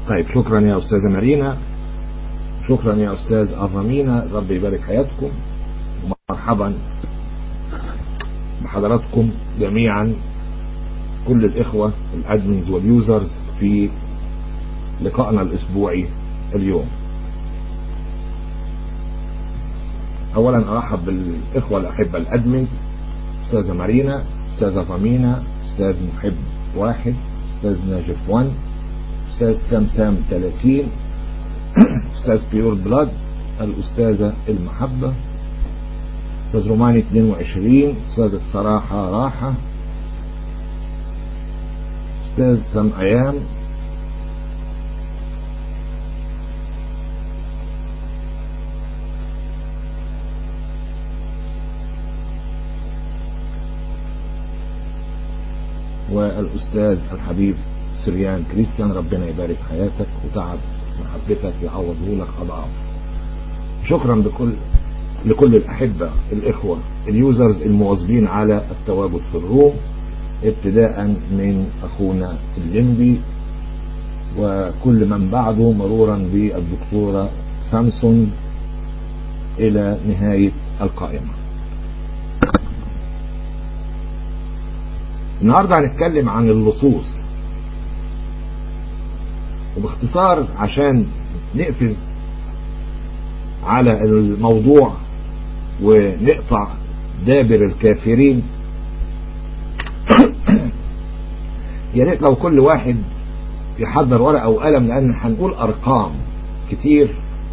طيب شكرا يا أستاذة مارينا شكرا يا أستاذ أفامينا ربي يبارك حياتكم ومرحبا بحضراتكم جميعا كل الإخوة الأدمنز واليوزرز في لقائنا الأسبوعي اليوم أولا أرحب بالإخوة الأحبة الأدمن أستاذة مارينا أستاذة فامينا أستاذ محب واحد أستاذ ناجف وان أستاذ سامسام 30 أستاذ بيور بلاد الأستاذة المحبة أستاذ روماني 22 أستاذ الصراحة راحة أستاذ سم أيام والأستاذ الحبيب سريان كريستيان ربنا يبارك حياتك وتعب محبتك يعوضه لك أضعاف شكرا بكل لكل الأحبة الإخوة اليوزرز المواظبين على التواجد في الروم ابتداء من أخونا الليمبي وكل من بعده مرورا بالدكتورة سامسون إلى نهاية القائمة النهاردة هنتكلم عن اللصوص وباختصار عشان نقفز على الموضوع ونقطع دابر الكافرين يا ريت لو كل واحد يحضر ورقة وقلم لأن هنقول أرقام كتير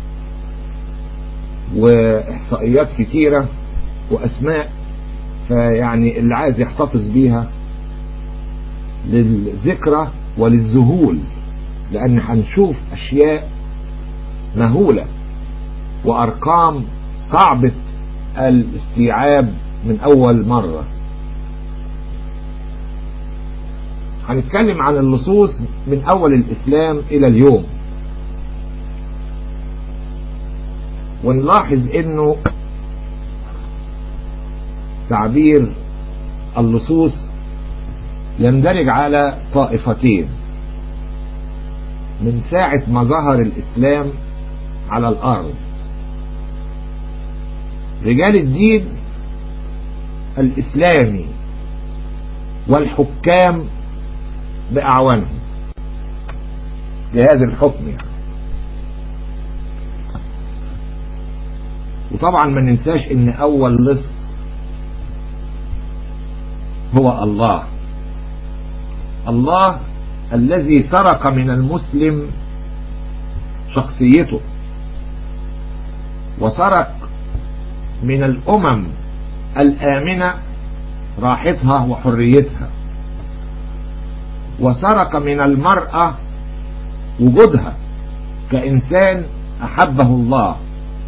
وإحصائيات كتيرة وأسماء فيعني اللي عايز يحتفظ بيها للذكرى وللذهول لأن هنشوف أشياء مهولة وأرقام صعبة الاستيعاب من أول مرة هنتكلم عن اللصوص من أول الإسلام إلى اليوم ونلاحظ أنه تعبير اللصوص يندرج على طائفتين من ساعة ما ظهر الإسلام على الأرض رجال الدين الإسلامي والحكام بأعوانهم جهاز الحكم يعني وطبعا ما ننساش ان اول لص هو الله الله الذي سرق من المسلم شخصيته وسرق من الامم الامنه راحتها وحريتها وسرق من المراه وجودها كانسان احبه الله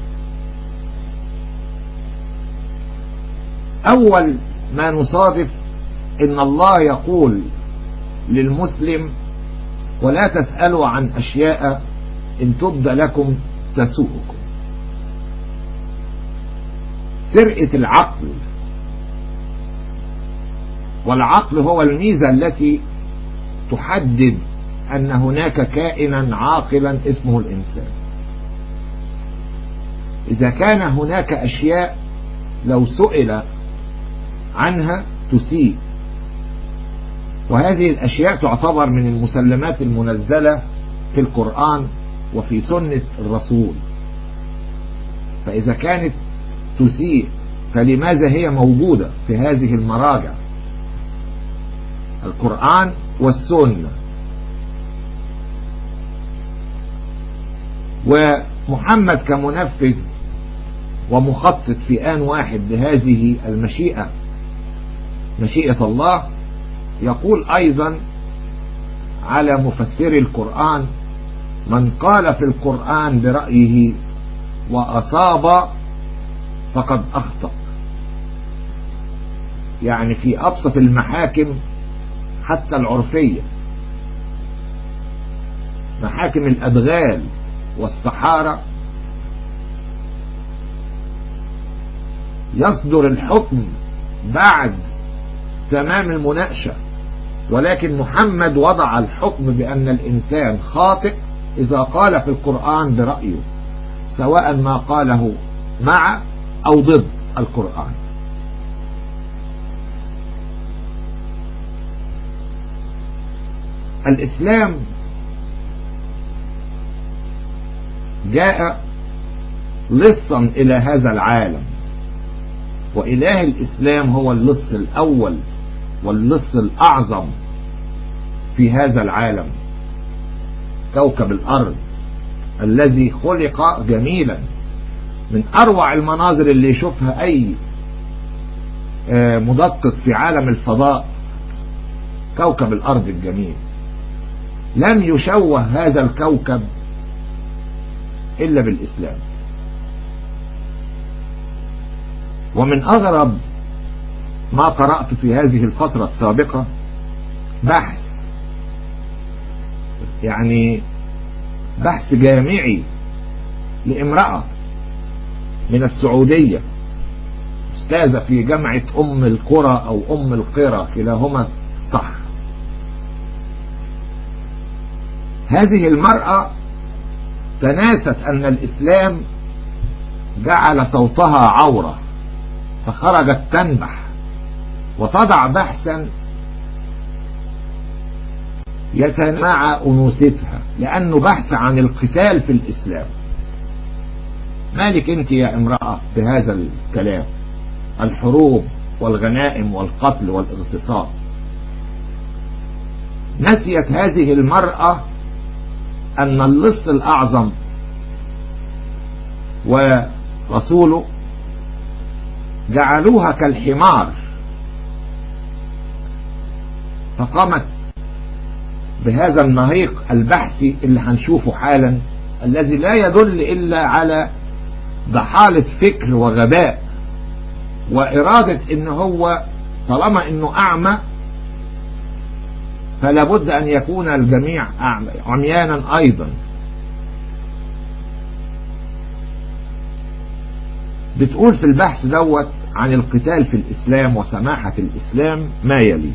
اول ما نصادف ان الله يقول للمسلم ولا تسألوا عن أشياء إن تبد لكم تسوءكم سرقة العقل والعقل هو الميزة التي تحدد أن هناك كائنا عاقلا اسمه الإنسان إذا كان هناك أشياء لو سئل عنها تسيء وهذه الأشياء تعتبر من المسلمات المنزلة في القرآن وفي سنة الرسول فإذا كانت تسيء فلماذا هي موجودة في هذه المراجع القرآن والسنة ومحمد كمنفذ ومخطط في آن واحد لهذه المشيئة مشيئة الله يقول أيضا على مفسر القرآن من قال في القرآن برأيه وأصاب فقد أخطأ يعني في أبسط المحاكم حتى العرفية محاكم الأدغال والصحارى يصدر الحكم بعد تمام المناقشة ولكن محمد وضع الحكم بأن الإنسان خاطئ إذا قال في القرآن برأيه سواء ما قاله مع أو ضد القرآن الإسلام جاء لصا إلى هذا العالم وإله الإسلام هو اللص الأول واللص الأعظم في هذا العالم كوكب الأرض الذي خلق جميلا من أروع المناظر اللي يشوفها أي مدقق في عالم الفضاء كوكب الأرض الجميل لم يشوه هذا الكوكب إلا بالإسلام ومن أغرب ما قرأت في هذه الفترة السابقة بحث يعني بحث جامعي لامرأة من السعودية أستاذة في جامعة أم القرى أو أم القرى كلاهما صح هذه المرأة تناست أن الإسلام جعل صوتها عورة فخرجت تنبح وتضع بحثا يتناعى أنوثتها لأنه بحث عن القتال في الإسلام مالك أنت يا امرأة بهذا الكلام الحروب والغنائم والقتل والاغتصاب نسيت هذه المرأة أن اللص الأعظم ورسوله جعلوها كالحمار فقامت بهذا النهيق البحثي اللي هنشوفه حالا الذي لا يدل إلا على ضحالة فكر وغباء وإرادة إن هو طالما إنه أعمى فلا بد أن يكون الجميع أعمى عميانا أيضا بتقول في البحث دوت عن القتال في الإسلام وسماحة الإسلام ما يلي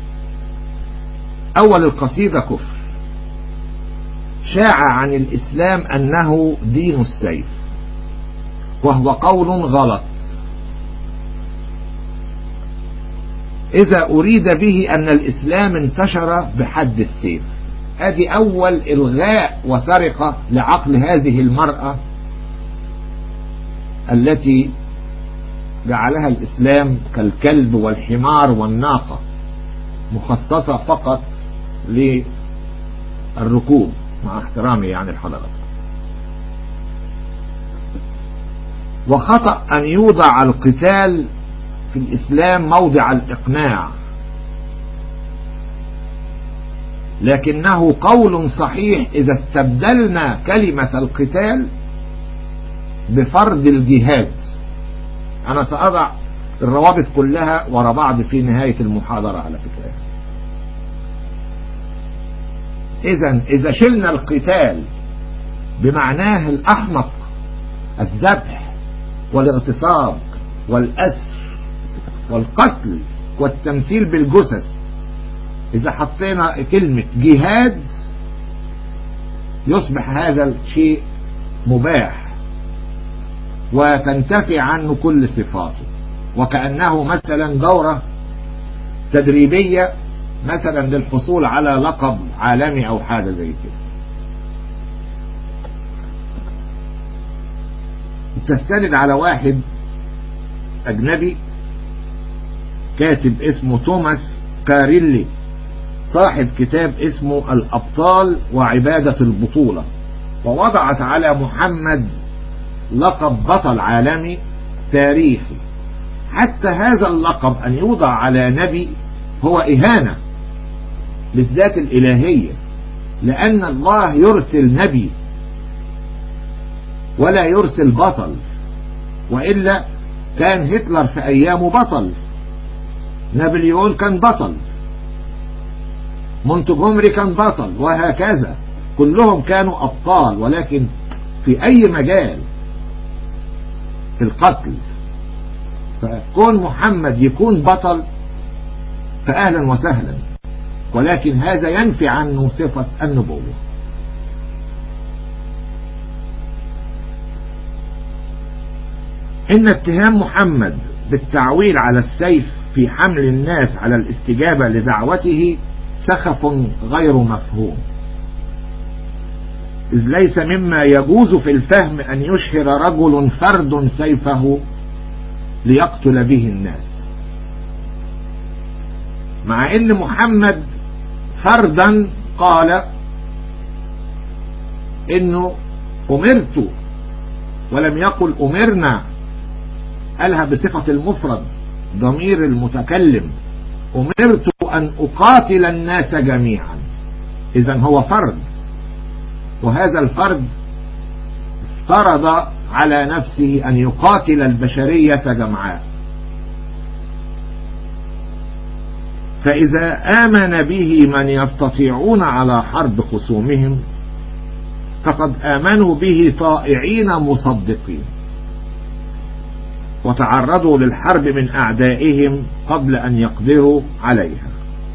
أول القصيدة كفر شاع عن الإسلام أنه دين السيف وهو قول غلط إذا أريد به أن الإسلام انتشر بحد السيف ادي أول إلغاء وسرقة لعقل هذه المرأة التي جعلها الإسلام كالكلب والحمار والناقة مخصصة فقط للركوب مع احترامي يعني الحضرات وخطأ أن يوضع القتال في الإسلام موضع الإقناع لكنه قول صحيح إذا استبدلنا كلمة القتال بفرض الجهاد أنا سأضع الروابط كلها ورا بعض في نهاية المحاضرة على فكرة إذا إذا شلنا القتال بمعناه الأحمق الذبح والاغتصاب والأسر والقتل والتمثيل بالجثث إذا حطينا كلمة جهاد يصبح هذا الشيء مباح وتنتفي عنه كل صفاته وكأنه مثلا دورة تدريبية مثلا للحصول على لقب عالمي أو حاجة زي كده تستند على واحد أجنبي كاتب اسمه توماس كاريلي صاحب كتاب اسمه الأبطال وعبادة البطولة ووضعت على محمد لقب بطل عالمي تاريخي حتى هذا اللقب أن يوضع على نبي هو إهانة للذات الإلهية لأن الله يرسل نبي ولا يرسل بطل وإلا كان هتلر في أيامه بطل نابليون كان بطل مونتجومري كان بطل وهكذا كلهم كانوا أبطال ولكن في أي مجال في القتل فكون محمد يكون بطل فأهلا وسهلا ولكن هذا ينفي عنه صفة النبوة إن اتهام محمد بالتعويل على السيف في حمل الناس على الاستجابة لدعوته سخف غير مفهوم إذ ليس مما يجوز في الفهم أن يشهر رجل فرد سيفه ليقتل به الناس مع أن محمد فردا قال إنه أمرت ولم يقل أمرنا قالها بصفة المفرد ضمير المتكلم أمرت أن أقاتل الناس جميعا إذا هو فرد وهذا الفرد افترض على نفسه أن يقاتل البشرية جمعاء فإذا آمن به من يستطيعون على حرب خصومهم فقد آمنوا به طائعين مصدقين وتعرضوا للحرب من أعدائهم قبل أن يقدروا عليها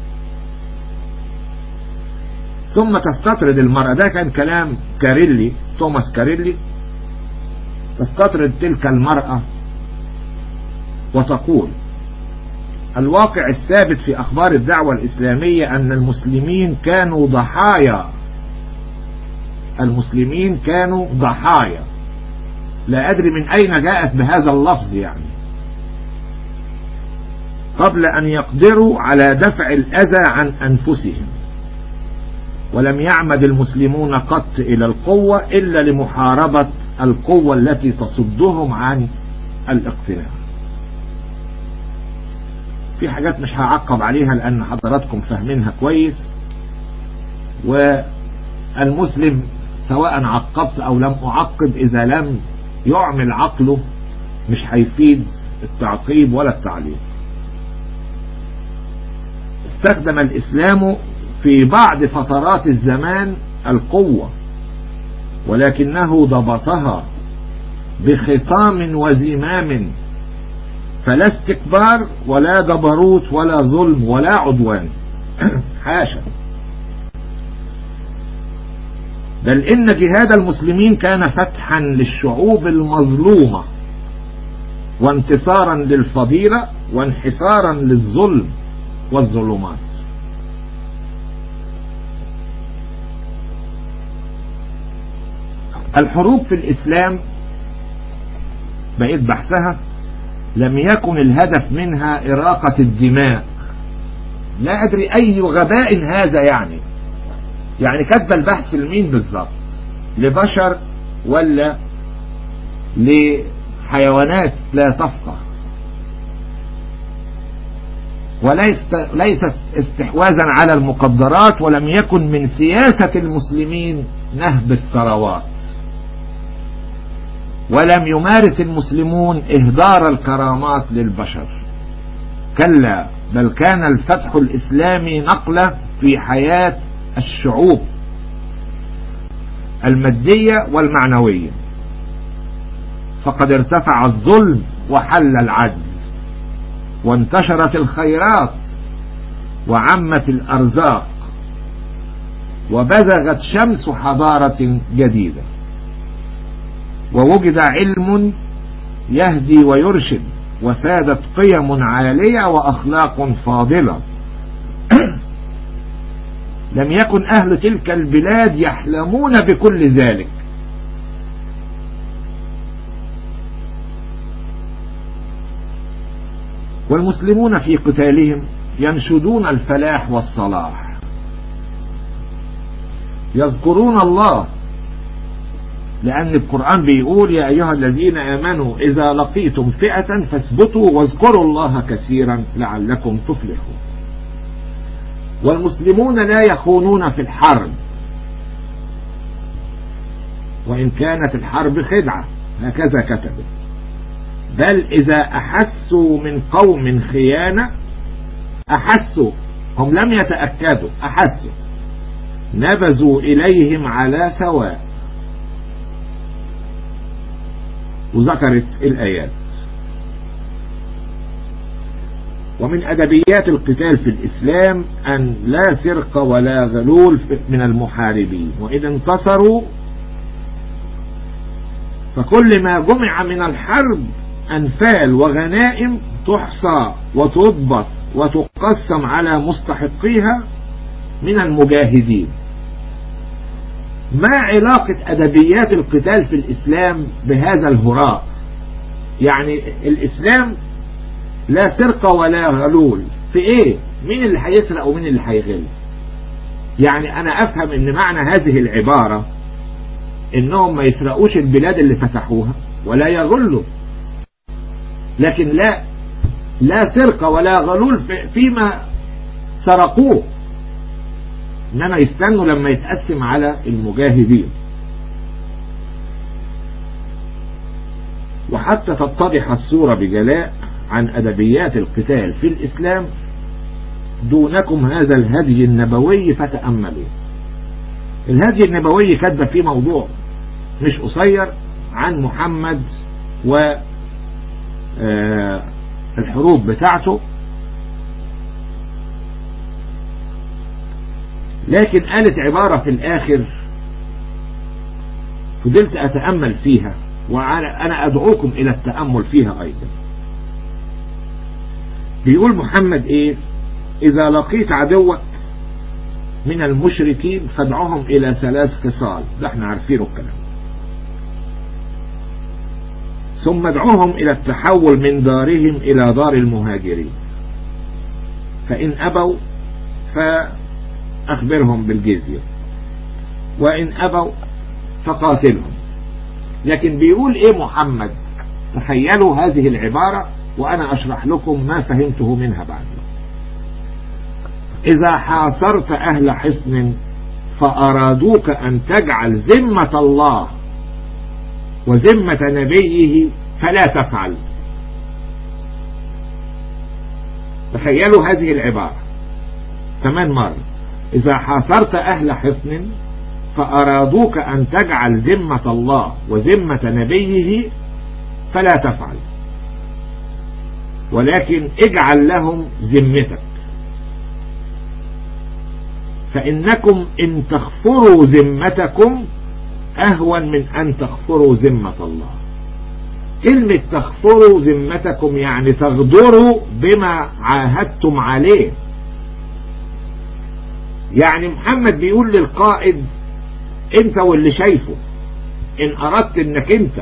ثم تستطرد المرأة ده كان كلام كاريلي توماس كاريلي تستطرد تلك المرأة وتقول الواقع الثابت في أخبار الدعوة الإسلامية أن المسلمين كانوا ضحايا المسلمين كانوا ضحايا لا أدري من أين جاءت بهذا اللفظ يعني قبل أن يقدروا على دفع الأذى عن أنفسهم ولم يعمد المسلمون قط إلى القوة إلا لمحاربة القوة التي تصدهم عن الاقتناع في حاجات مش هعقب عليها لأن حضراتكم فاهمينها كويس والمسلم سواء عقبت أو لم أعقب إذا لم يعمل عقله مش هيفيد التعقيب ولا التعليق استخدم الإسلام في بعض فترات الزمان القوة ولكنه ضبطها بخطام وزمام فلا استكبار ولا جبروت ولا ظلم ولا عدوان حاشا بل إن جهاد المسلمين كان فتحا للشعوب المظلومة وانتصارا للفضيلة وانحسارا للظلم والظلمات الحروب في الإسلام بقيت بحثها لم يكن الهدف منها إراقة الدماء لا أدري أي غباء هذا يعني يعني كتب البحث لمين بالظبط لبشر ولا لحيوانات لا تفقه وليس ليس استحواذا على المقدرات ولم يكن من سياسة المسلمين نهب الثروات ولم يمارس المسلمون إهدار الكرامات للبشر كلا بل كان الفتح الإسلامي نقلة في حياة الشعوب المادية والمعنوية فقد ارتفع الظلم وحل العدل وانتشرت الخيرات وعمت الأرزاق وبزغت شمس حضارة جديدة ووجد علم يهدي ويرشد وسادت قيم عالية وأخلاق فاضلة لم يكن أهل تلك البلاد يحلمون بكل ذلك والمسلمون في قتالهم ينشدون الفلاح والصلاح يذكرون الله لأن القرآن بيقول يا أيها الذين آمنوا إذا لقيتم فئة فاثبتوا واذكروا الله كثيرا لعلكم تفلحون والمسلمون لا يخونون في الحرب وإن كانت الحرب خدعة هكذا كتبت بل إذا أحسوا من قوم خيانة أحسوا هم لم يتأكدوا أحسوا نبذوا إليهم على سواء وذكرت الآيات ومن أدبيات القتال في الإسلام أن لا سرقة ولا غلول من المحاربين وإن انتصروا فكل ما جمع من الحرب أنفال وغنائم تحصى وتضبط وتقسم على مستحقيها من المجاهدين ما علاقة أدبيات القتال في الإسلام بهذا الهراء يعني الإسلام لا سرقة ولا غلول في إيه مين اللي هيسرق ومين اللي هيغل يعني أنا أفهم إن معنى هذه العبارة إنهم ما يسرقوش البلاد اللي فتحوها ولا يغلوا لكن لا لا سرقة ولا غلول فيما سرقوه انما يستنوا لما يتقسم على المجاهدين وحتى تتضح الصورة بجلاء عن أدبيات القتال في الإسلام دونكم هذا الهدي النبوي فتأملوا الهدي النبوي كاتبه فيه موضوع مش قصير عن محمد و الحروب بتاعته لكن قالت عبارة في الآخر فضلت أتأمل فيها وأنا أدعوكم إلى التأمل فيها أيضا بيقول محمد إيه إذا لقيت عدوك من المشركين فادعهم إلى ثلاث خصال ده احنا عارفينه الكلام ثم ادعوهم إلى التحول من دارهم إلى دار المهاجرين فإن أبوا فأخبرهم بالجزية وإن أبوا فقاتلهم لكن بيقول إيه محمد تخيلوا هذه العبارة وأنا أشرح لكم ما فهمته منها بعد إذا حاصرت أهل حصن فأرادوك أن تجعل ذمة الله وذمة نبيه فلا تفعل تخيلوا هذه العبارة كمان مرة إذا حاصرت أهل حصن فأرادوك أن تجعل ذمة الله وذمة نبيه فلا تفعل ولكن اجعل لهم ذمتك فإنكم إن تغفروا ذمتكم أهون من أن تغفروا ذمة الله كلمة تغفروا ذمتكم يعني تغدروا بما عاهدتم عليه يعني محمد بيقول للقائد انت واللي شايفه ان اردت انك انت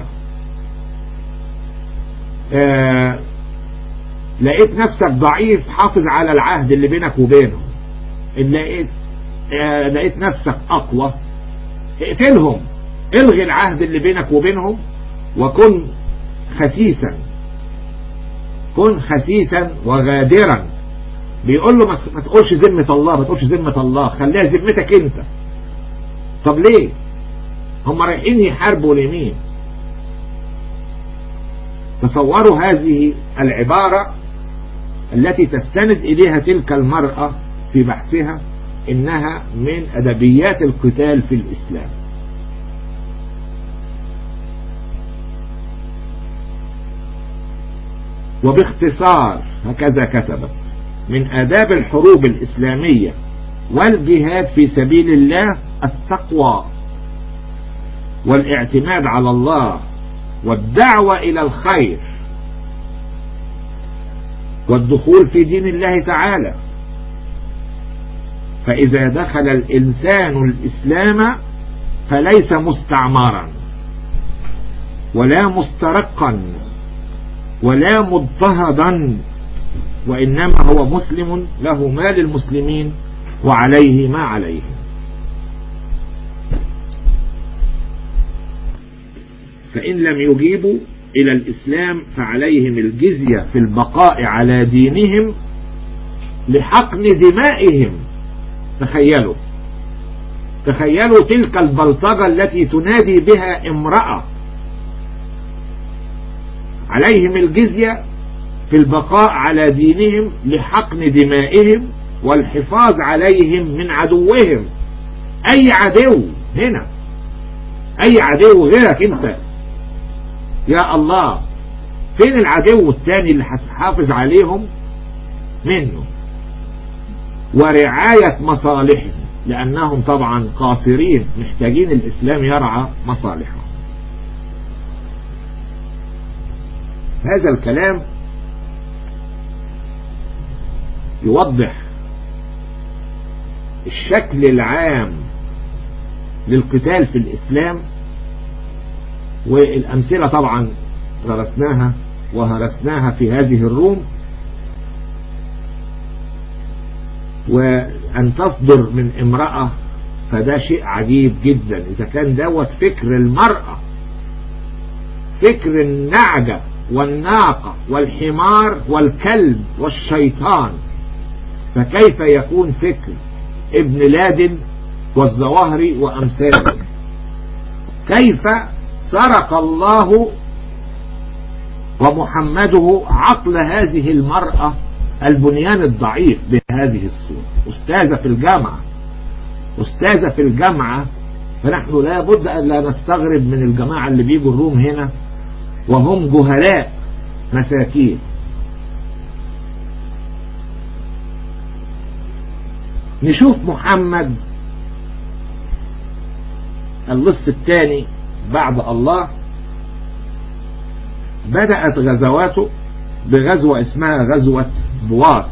آه لقيت نفسك ضعيف حافظ على العهد اللي بينك وبينهم ان لقيت آه لقيت نفسك اقوى اقتلهم الغي العهد اللي بينك وبينهم وكن خسيسا كن خسيسا وغادرا بيقول له ما تقولش ذمة الله ما تقولش ذمة الله خليها ذمتك انت طب ليه هم رايحين يحاربوا لمين تصوروا هذه العبارة التي تستند إليها تلك المرأة في بحثها إنها من أدبيات القتال في الإسلام وباختصار هكذا كتبت من آداب الحروب الإسلامية والجهاد في سبيل الله التقوى والاعتماد على الله والدعوة إلى الخير والدخول في دين الله تعالى فإذا دخل الإنسان الإسلام فليس مستعمرا ولا مسترقا ولا مضطهدا وإنما هو مسلم له ما للمسلمين وعليه ما عليهم فإن لم يجيبوا إلى الإسلام فعليهم الجزية في البقاء على دينهم لحقن دمائهم تخيلوا تخيلوا تلك البلطجة التي تنادي بها امرأة عليهم الجزية في البقاء على دينهم لحقن دمائهم والحفاظ عليهم من عدوهم أي عدو هنا أي عدو غيرك أنت يا الله فين العدو الثاني اللي هتحافظ عليهم منه ورعاية مصالحهم لأنهم طبعا قاصرين محتاجين الإسلام يرعى مصالحهم هذا الكلام يوضح الشكل العام للقتال في الإسلام والأمثلة طبعا درسناها وهرسناها في هذه الروم وأن تصدر من امرأة فده شيء عجيب جدا إذا كان دوت فكر المرأة فكر النعجة والناقة والحمار والكلب والشيطان فكيف يكون فكر ابن لادن والزواهري وأمثاله كيف سرق الله ومحمده عقل هذه المرأة البنيان الضعيف بهذه الصورة أستاذة في الجامعة أستاذة في الجامعة فنحن لا بد أن لا نستغرب من الجماعة اللي بيجوا الروم هنا وهم جهلاء مساكين نشوف محمد اللص الثاني بعد الله بدأت غزواته بغزوة اسمها غزوة بواط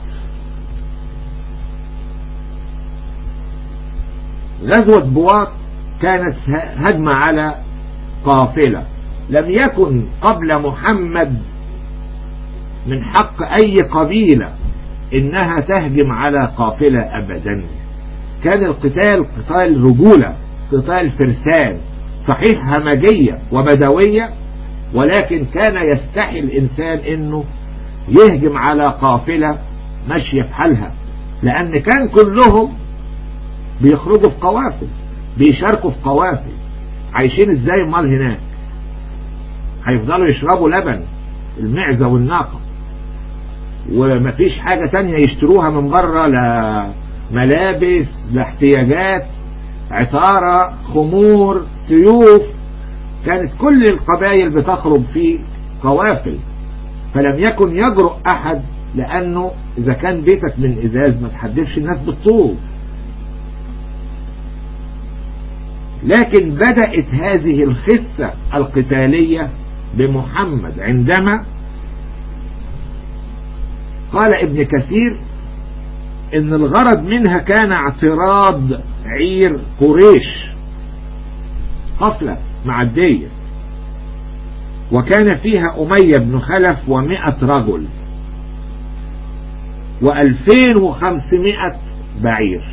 غزوة بواط كانت هجمة على قافلة لم يكن قبل محمد من حق أي قبيلة إنها تهجم على قافلة أبدا كان القتال قتال رجولة قتال فرسان صحيح همجية وبدوية ولكن كان يستحي الإنسان إنه يهجم على قافلة ماشية في حالها لأن كان كلهم بيخرجوا في قوافل بيشاركوا في قوافل عايشين ازاي امال هناك هيفضلوا يشربوا لبن المعزة والناقة ومفيش حاجة تانية يشتروها من بره لا ملابس لا احتياجات عطارة خمور سيوف كانت كل القبائل بتخرج في قوافل فلم يكن يجرؤ أحد لأنه إذا كان بيتك من إزاز ما تحدفش الناس بالطوب لكن بدأت هذه الخسة القتالية بمحمد عندما قال ابن كثير ان الغرض منها كان اعتراض عير قريش قفلة معدية وكان فيها أمية بن خلف ومئة رجل وألفين وخمسمائة بعير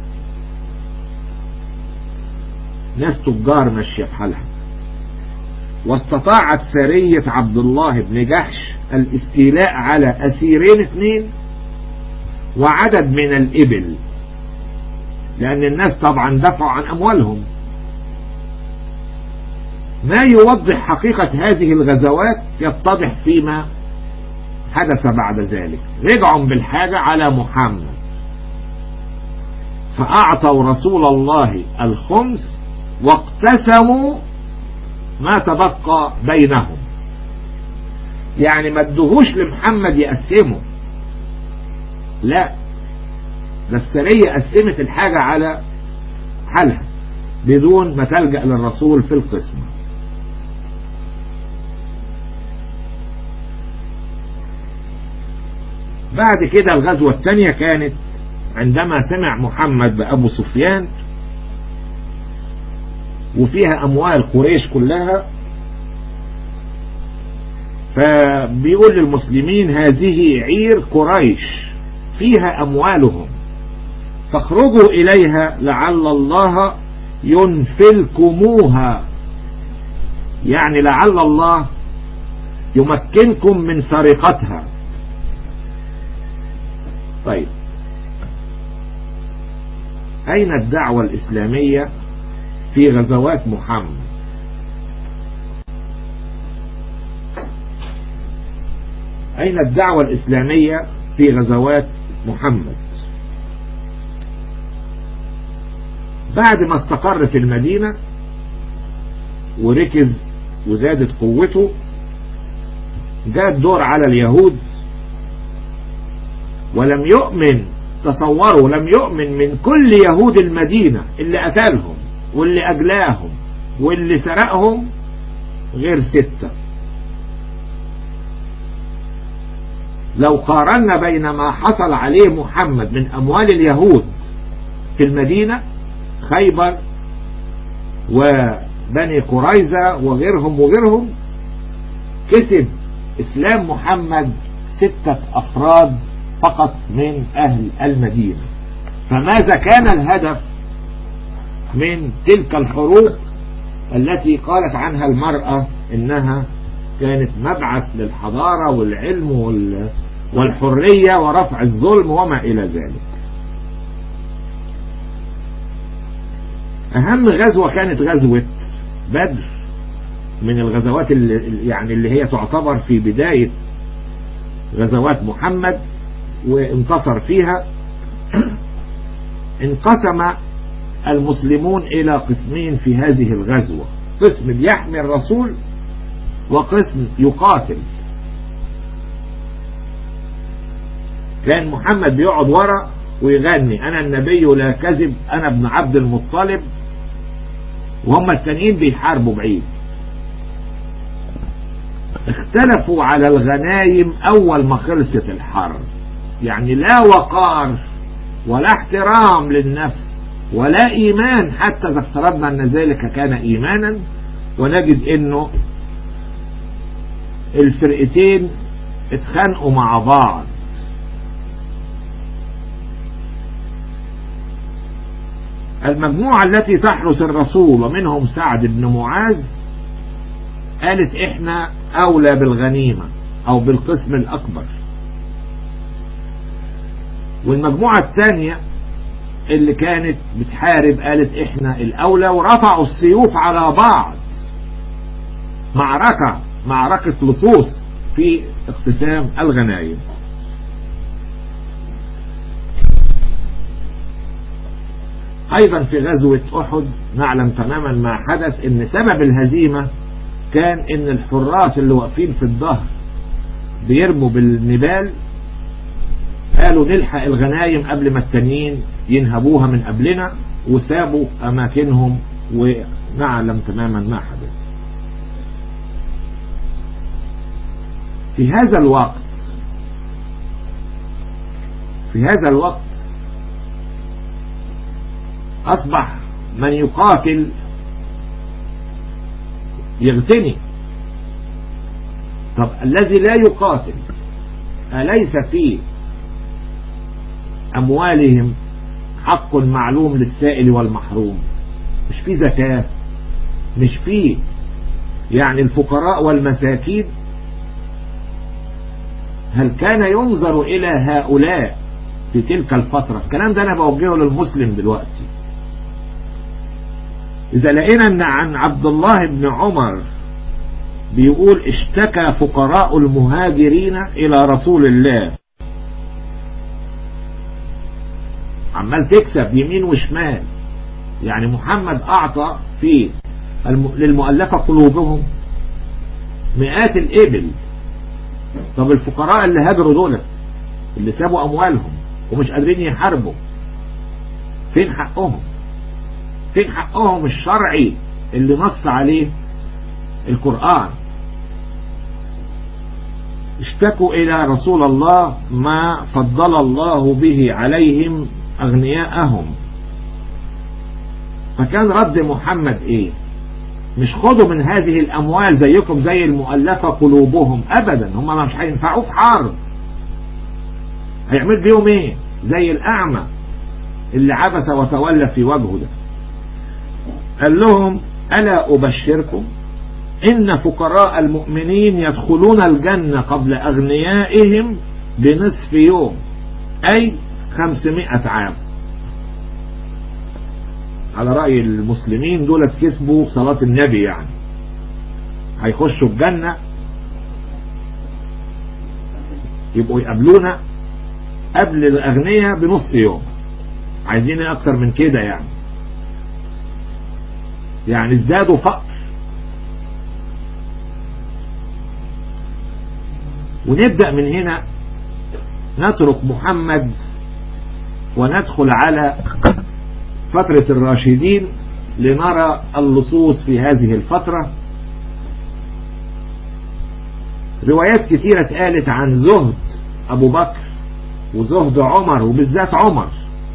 ناس تجار ماشية في حالها واستطاعت سرية عبد الله بن جحش الاستيلاء على أسيرين اثنين وعدد من الإبل لأن الناس طبعا دفعوا عن أموالهم ما يوضح حقيقة هذه الغزوات يتضح فيما حدث بعد ذلك رجعوا بالحاجة على محمد فأعطوا رسول الله الخمس واقتسموا ما تبقى بينهم يعني ما ادوهوش لمحمد يقسمه لا ده السرية قسمت الحاجة على حالها بدون ما تلجأ للرسول في القسمة بعد كده الغزوة الثانية كانت عندما سمع محمد بأبو سفيان وفيها أموال قريش كلها فبيقول للمسلمين هذه عير قريش فيها أموالهم فاخرجوا إليها لعل الله ينفلكموها يعني لعل الله يمكنكم من سرقتها طيب أين الدعوة الإسلامية في غزوات محمد أين الدعوة الإسلامية في غزوات محمد بعد ما استقر في المدينة وركز وزادت قوته جاء الدور على اليهود ولم يؤمن تصوروا لم يؤمن من كل يهود المدينة اللي قتلهم واللي أجلاهم واللي سرقهم غير ستة لو قارنا بين ما حصل عليه محمد من أموال اليهود في المدينة خيبر وبني قريظة وغيرهم وغيرهم كسب إسلام محمد ستة أفراد فقط من أهل المدينة فماذا كان الهدف من تلك الحروب التي قالت عنها المرأة إنها كانت مبعث للحضارة والعلم والحرية ورفع الظلم وما إلى ذلك أهم غزوة كانت غزوة بدر من الغزوات اللي يعني اللي هي تعتبر في بداية غزوات محمد وانتصر فيها انقسم المسلمون إلى قسمين في هذه الغزوة قسم بيحمي الرسول وقسم يقاتل كان محمد بيقعد ورا ويغني أنا النبي لا كذب أنا ابن عبد المطلب وهم التانيين بيحاربوا بعيد اختلفوا على الغنايم أول ما خلصت الحرب يعني لا وقار ولا احترام للنفس ولا إيمان حتى إذا افترضنا أن ذلك كان إيمانا ونجد أنه الفرقتين اتخانقوا مع بعض المجموعة التي تحرس الرسول ومنهم سعد بن معاذ قالت احنا اولى بالغنيمة او بالقسم الاكبر والمجموعة الثانية اللي كانت بتحارب قالت احنا الاولى ورفعوا السيوف على بعض معركة معركة لصوص في اقتسام الغنائم ايضا في غزوة احد نعلم تماما ما حدث ان سبب الهزيمة كان ان الحراس اللي واقفين في الظهر بيرموا بالنبال قالوا نلحق الغنايم قبل ما التانيين ينهبوها من قبلنا وسابوا اماكنهم ونعلم تماما ما حدث في هذا الوقت في هذا الوقت أصبح من يقاتل يغتني طب الذي لا يقاتل أليس في أموالهم حق معلوم للسائل والمحروم مش في زكاة مش في يعني الفقراء والمساكين هل كان ينظر إلى هؤلاء في تلك الفترة الكلام ده أنا بوجهه للمسلم دلوقتي إذا لقينا أن عن عبد الله بن عمر بيقول اشتكى فقراء المهاجرين إلى رسول الله عمال تكسب يمين وشمال يعني محمد أعطى في للمؤلفة قلوبهم مئات الإبل طب الفقراء اللي هاجروا دولت اللي سابوا أموالهم ومش قادرين يحاربوا فين حقهم فين حقهم الشرعي اللي نص عليه القرآن اشتكوا إلى رسول الله ما فضل الله به عليهم أغنياءهم فكان رد محمد إيه مش خدوا من هذه الأموال زيكم زي المؤلفة قلوبهم أبدا هم مش هينفعوه في حرب هيعمل بيهم إيه زي الأعمى اللي عبس وتولى في وجهه ده قال لهم ألا أبشركم إن فقراء المؤمنين يدخلون الجنة قبل أغنيائهم بنصف يوم أي خمسمائة عام على رأي المسلمين دولت كسبوا صلاة النبي يعني هيخشوا الجنة يبقوا يقابلونا قبل الأغنياء بنص يوم عايزين أكتر من كده يعني يعني ازدادوا فقر ونبدأ من هنا نترك محمد وندخل على فترة الراشدين لنرى اللصوص في هذه الفترة روايات كثيرة اتقالت عن زهد أبو بكر وزهد عمر وبالذات عمر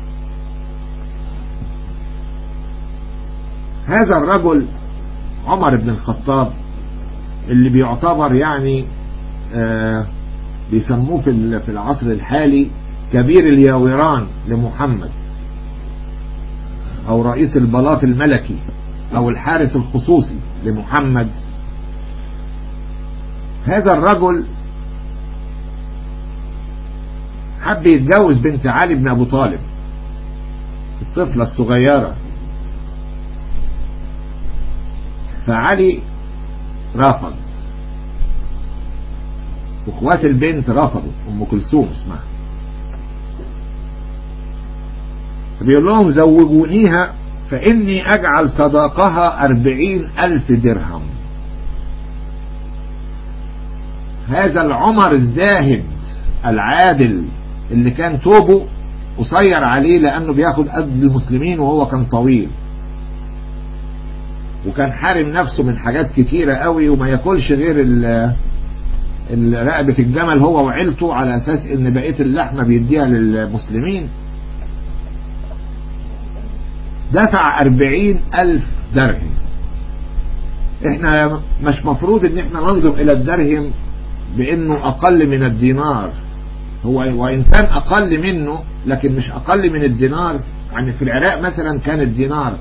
هذا الرجل عمر بن الخطاب اللي بيعتبر يعني آه بيسموه في في العصر الحالي كبير الياوران لمحمد او رئيس البلاط الملكي او الحارس الخصوصي لمحمد هذا الرجل حب يتجوز بنت علي بن ابو طالب الطفلة الصغيرة فعلي رفض واخوات البنت رفضوا ام كلثوم اسمها بيقول لهم زوجونيها فاني اجعل صداقها اربعين الف درهم هذا العمر الزاهد العادل اللي كان توبه قصير عليه لانه بياخد قد المسلمين وهو كان طويل وكان حارم نفسه من حاجات كتيرة قوي وما ياكلش غير رقبة الجمل هو وعيلته على اساس ان بقية اللحمة بيديها للمسلمين دفع أربعين ألف درهم احنا مش مفروض ان احنا ننظر الى الدرهم بانه اقل من الدينار هو وان كان اقل منه لكن مش اقل من الدينار يعني في العراق مثلا كان الدينار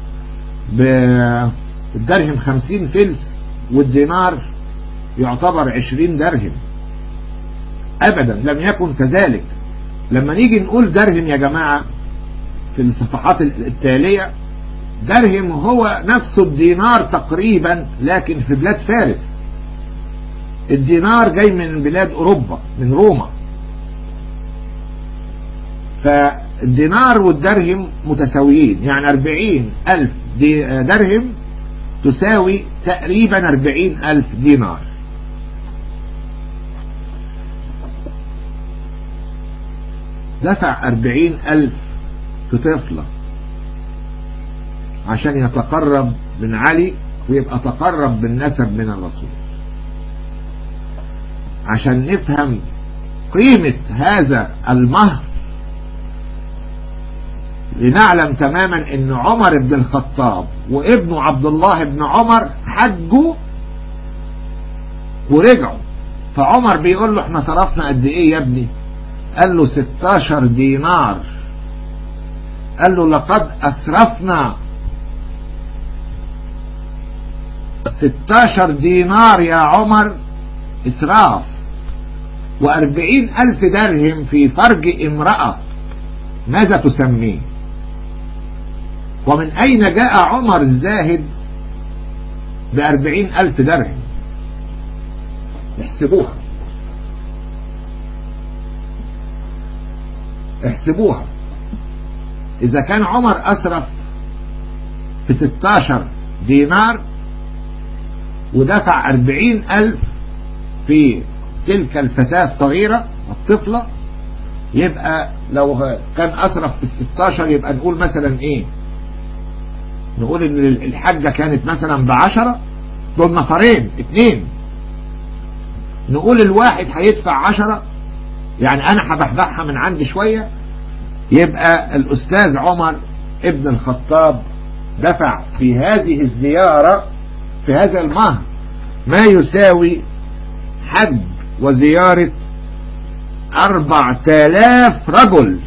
بالدرهم خمسين فلس والدينار يعتبر عشرين درهم ابدا لم يكن كذلك لما نيجي نقول درهم يا جماعة في الصفحات التالية درهم هو نفس الدينار تقريبا لكن في بلاد فارس الدينار جاي من بلاد اوروبا من روما فالدينار والدرهم متساويين يعني أربعين ألف درهم تساوي تقريبا أربعين ألف دينار دفع أربعين ألف في طفلة عشان يتقرب من علي ويبقى تقرب بالنسب من الرسول عشان نفهم قيمة هذا المهر لنعلم تماما ان عمر بن الخطاب وابنه عبد الله بن عمر حجوا ورجعوا فعمر بيقول له احنا صرفنا قد ايه يا ابني قال له 16 دينار قال له لقد اسرفنا 16 دينار يا عمر اسراف وأربعين ألف درهم في فرج امرأة ماذا تسميه ومن أين جاء عمر الزاهد بأربعين ألف درهم احسبوها احسبوها إذا كان عمر أسرف في 16 دينار ودفع أربعين ألف في تلك الفتاة الصغيرة الطفلة يبقى لو كان أسرف في الستاشر يبقى نقول مثلا إيه نقول إن الحجة كانت مثلا بعشرة دول نفرين اتنين نقول الواحد هيدفع عشرة يعني أنا هبحبحها من عندي شوية يبقى الأستاذ عمر ابن الخطاب دفع في هذه الزيارة في هذا المهر ما يساوي حج وزيارة أربع تالاف رجل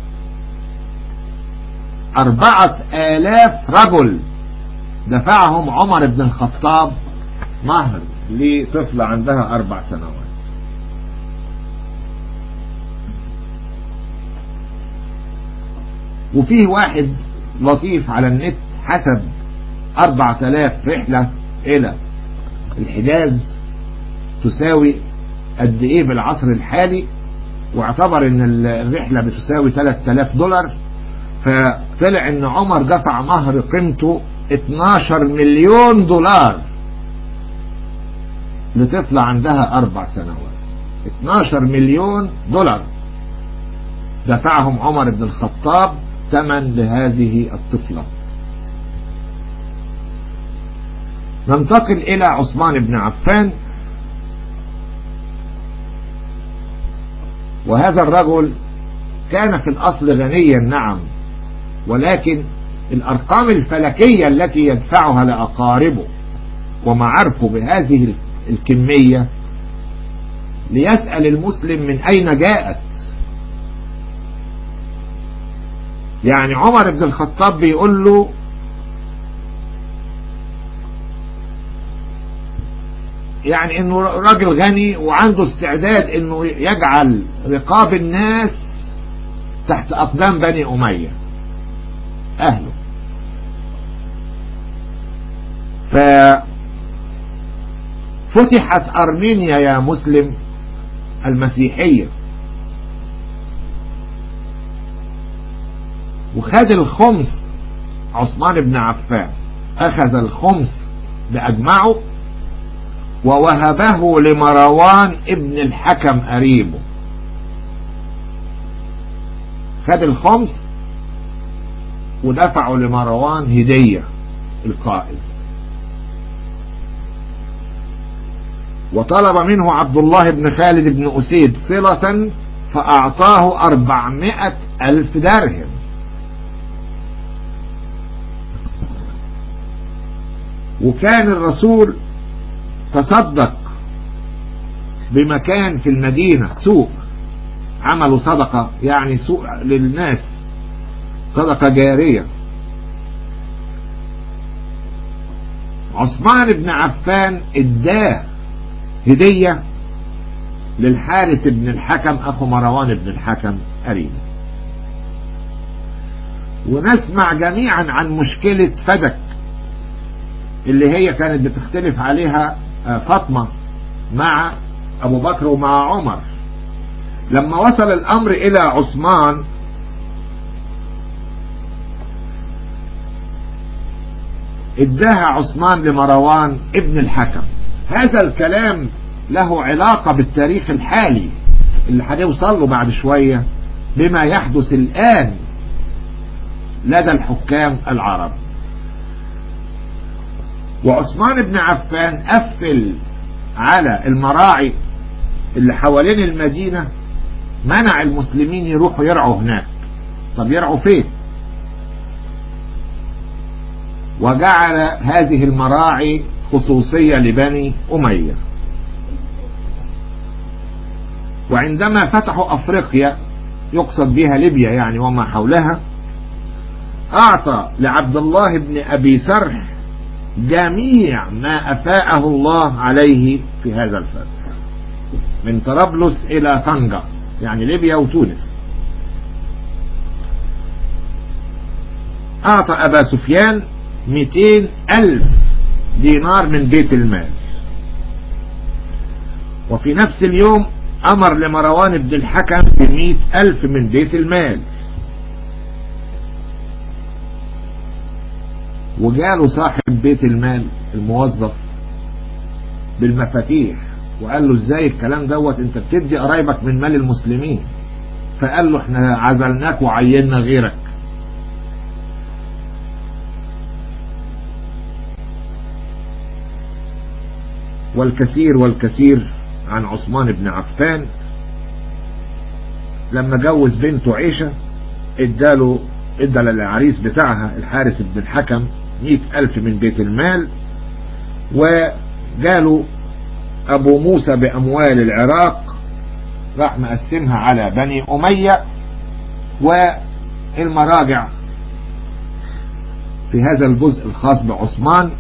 أربعة آلاف رجل دفعهم عمر بن الخطاب مهر لطفلة عندها أربع سنوات وفيه واحد لطيف على النت حسب أربعة آلاف رحلة إلى الحجاز تساوي قد ايه بالعصر الحالي واعتبر ان الرحلة بتساوي 3000 دولار فطلع ان عمر دفع مهر قيمته 12 مليون دولار لطفلة عندها اربع سنوات 12 مليون دولار دفعهم عمر بن الخطاب ثمن لهذه الطفلة ننتقل الى عثمان بن عفان وهذا الرجل كان في الأصل غنيا نعم ولكن الأرقام الفلكية التي يدفعها لأقاربه ومعارفه بهذه الكمية ليسأل المسلم من أين جاءت يعني عمر بن الخطاب بيقول له يعني انه راجل غني وعنده استعداد انه يجعل رقاب الناس تحت اقدام بني امية اهله ففتحت ارمينيا يا مسلم المسيحية وخد الخمس عثمان بن عفان اخذ الخمس باجمعه ووهبه لمروان ابن الحكم قريبه خد الخمس ودفعه لمروان هدية القائد وطلب منه عبد الله بن خالد بن أسيد صلة فأعطاه أربعمائة ألف درهم وكان الرسول تصدق بمكان في المدينة سوق عملوا صدقة يعني سوق للناس صدقة جارية عثمان بن عفان اداه هدية للحارس بن الحكم اخو مروان بن الحكم قريب ونسمع جميعا عن مشكلة فدك اللي هي كانت بتختلف عليها فاطمة مع ابو بكر ومع عمر لما وصل الامر الى عثمان اداها عثمان لمروان ابن الحكم هذا الكلام له علاقة بالتاريخ الحالي اللي هنوصل له بعد شوية بما يحدث الآن لدى الحكام العرب وعثمان بن عفان قفل على المراعي اللي حوالين المدينة منع المسلمين يروحوا يرعوا هناك طب يرعوا فين وجعل هذه المراعي خصوصية لبني أمية وعندما فتحوا أفريقيا يقصد بها ليبيا يعني وما حولها أعطى لعبد الله بن أبي سرح جميع ما أفاءه الله عليه في هذا الفتح من طرابلس إلى طنجة يعني ليبيا وتونس أعطى أبا سفيان 200 ألف دينار من بيت المال وفي نفس اليوم أمر لمروان بن الحكم بمئة ألف من بيت المال وجاله صاحب بيت المال الموظف بالمفاتيح وقال له ازاي الكلام دوت انت بتدي قرايبك من مال المسلمين فقال له احنا عزلناك وعيننا غيرك والكثير والكثير عن عثمان بن عفان لما جوز بنته عيشة اداله ادى للعريس بتاعها الحارس بن الحكم مئة ألف من بيت المال وجاله أبو موسى بأموال العراق راح مقسمها على بني أمية والمراجع في هذا الجزء الخاص بعثمان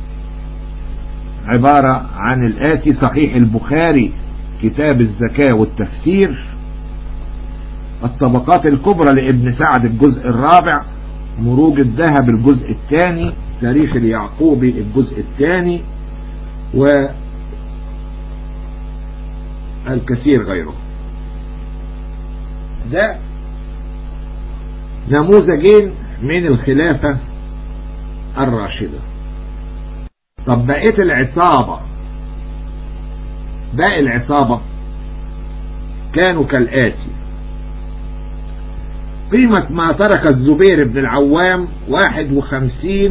عبارة عن الآتي صحيح البخاري كتاب الزكاة والتفسير الطبقات الكبرى لابن سعد الجزء الرابع مروج الذهب الجزء الثاني تاريخ اليعقوبي الجزء الثاني والكثير غيره ده نموذجين من الخلافة الراشدة طب بقيت العصابة باقي العصابة كانوا كالآتي قيمة ما ترك الزبير بن العوام واحد وخمسين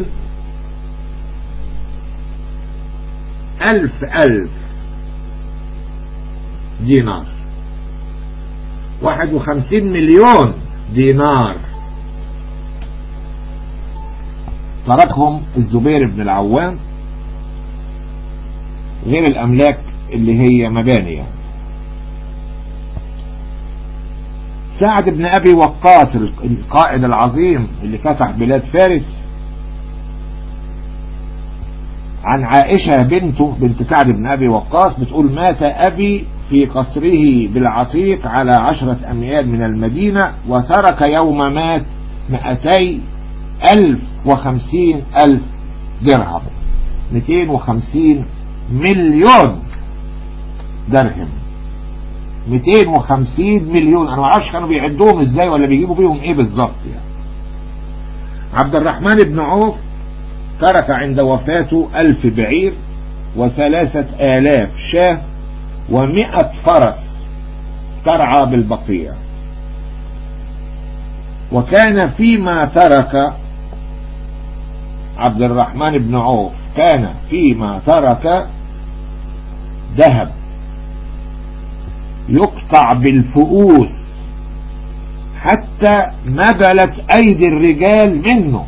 ألف ألف دينار 51 مليون دينار تركهم الزبير بن العوام غير الأملاك اللي هي مباني يعني. سعد بن أبي وقاص القائد العظيم اللي فتح بلاد فارس عن عائشة بنته بنت سعد بن أبي وقاص بتقول مات أبي في قصره بالعتيق على عشرة أميال من المدينة وترك يوم مات مئتي ألف وخمسين ألف درهم مئتين وخمسين مليون درهم 250 مليون انا ما اعرفش كانوا بيعدوهم ازاي ولا بيجيبوا بيهم ايه بالظبط يعني عبد الرحمن بن عوف ترك عند وفاته ألف بعير وثلاثة آلاف شاه ومئة فرس ترعى بالبقيع وكان فيما ترك عبد الرحمن بن عوف كان فيما ترك ذهب يقطع بالفؤوس حتى نبلت ايدي الرجال منه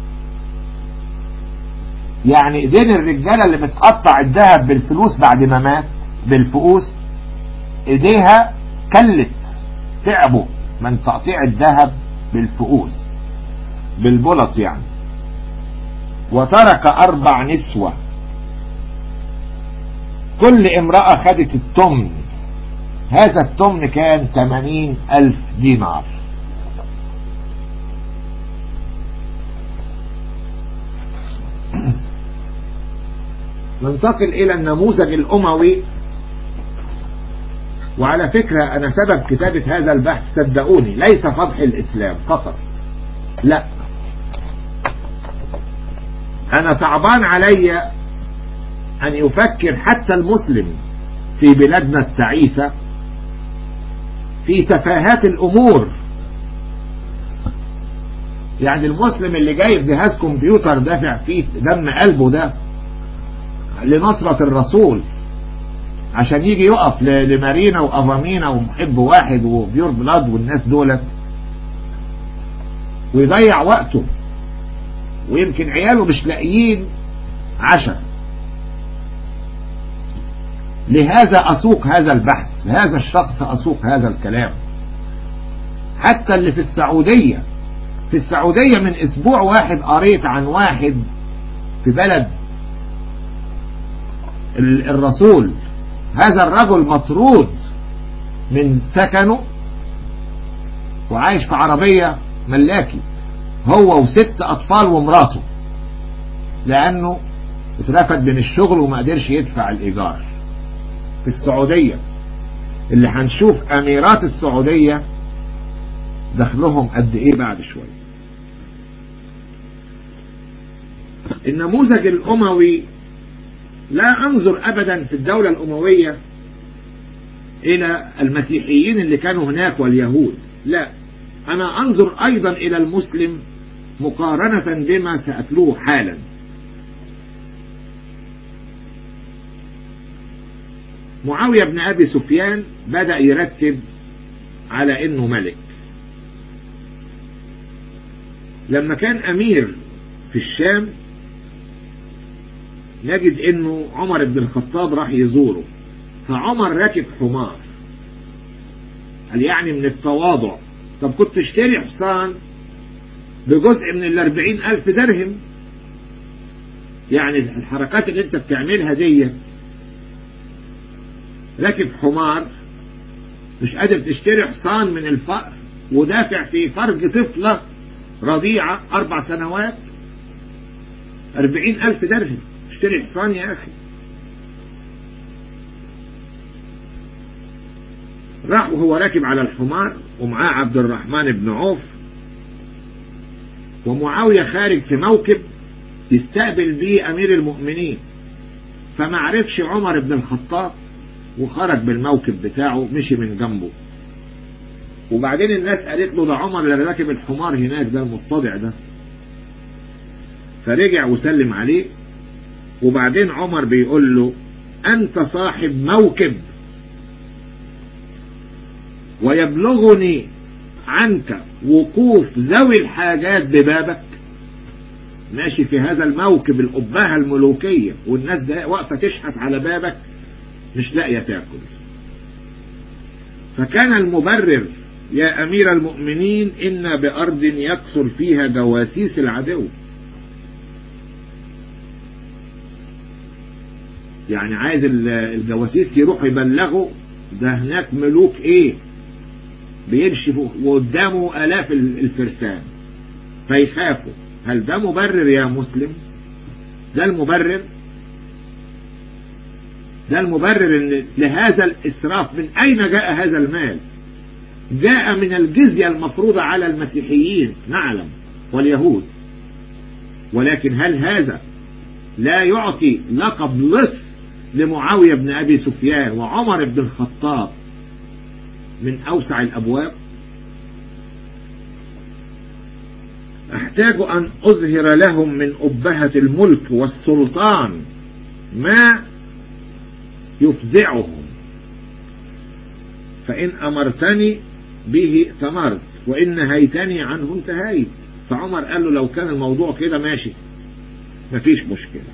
يعني ايدين الرجالة اللي بتقطع الذهب بالفلوس بعد ما مات بالفؤوس ايديها كلت تعبوا من تقطيع الذهب بالفؤوس بالبلط يعني وترك اربع نسوة كل امرأة خدت التمن هذا التمن كان ثمانين ألف دينار ننتقل إلى النموذج الأموي وعلى فكرة أنا سبب كتابة هذا البحث صدقوني ليس فضح الإسلام فقط لا أنا صعبان علي أن يفكر حتى المسلم في بلادنا التعيسة في تفاهات الأمور يعني المسلم اللي جايب جهاز كمبيوتر دافع فيه دم قلبه ده لنصرة الرسول عشان يجي يقف لمارينا وأفامينا ومحب واحد وبيور بلاد والناس دولت ويضيع وقته ويمكن عياله مش لاقيين عشاء لهذا أسوق هذا البحث هذا الشخص أسوق هذا الكلام حتى اللي في السعودية في السعودية من أسبوع واحد قريت عن واحد في بلد الرسول هذا الرجل مطرود من سكنه وعايش في عربية ملاكي هو وست أطفال ومراته لأنه اترفد من الشغل وما قدرش يدفع الإيجار في السعودية اللي هنشوف أميرات السعودية دخلهم قد إيه بعد شوية النموذج الأموي لا أنظر أبدا في الدولة الأموية إلى المسيحيين اللي كانوا هناك واليهود لا أنا أنظر أيضا إلى المسلم مقارنة بما سأتلوه حالا معاوية بن أبي سفيان بدأ يرتب على إنه ملك لما كان أمير في الشام نجد إنه عمر بن الخطاب راح يزوره فعمر راكب حمار قال يعني من التواضع طب كنت تشتري حصان بجزء من الأربعين ألف درهم يعني الحركات اللي انت بتعملها ديت راكب حمار مش قادر تشتري حصان من الفقر ودافع في فرج طفلة رضيعة أربع سنوات أربعين ألف درهم اشتري حصان يا أخي راح وهو راكب على الحمار ومعاه عبد الرحمن بن عوف ومعاوية خارج في موكب يستقبل به أمير المؤمنين فما عرفش عمر بن الخطاب وخرج بالموكب بتاعه مشي من جنبه وبعدين الناس قالت له ده عمر اللي راكب الحمار هناك ده المتضع ده فرجع وسلم عليه وبعدين عمر بيقول له أنت صاحب موكب ويبلغني عنك وقوف ذوي الحاجات ببابك ماشي في هذا الموكب الأبهة الملوكية والناس ده واقفة تشحت على بابك مش لاقية تاكل فكان المبرر يا أمير المؤمنين إن بأرض يكثر فيها جواسيس العدو يعني عايز الجواسيس يروحوا يبلغوا ده هناك ملوك ايه بيمشي وقدامه آلاف الفرسان فيخافوا هل ده مبرر يا مسلم ده المبرر ده المبرر ان لهذا الاسراف من اين جاء هذا المال جاء من الجزية المفروضة على المسيحيين نعلم واليهود ولكن هل هذا لا يعطي لقب لص لمعاوية بن أبي سفيان وعمر بن الخطاب من أوسع الأبواب أحتاج أن أظهر لهم من أبهة الملك والسلطان ما يفزعهم فإن أمرتني به ائتمرت وإن نهيتني عنه انتهيت فعمر قال له لو كان الموضوع كده ماشي مفيش مشكلة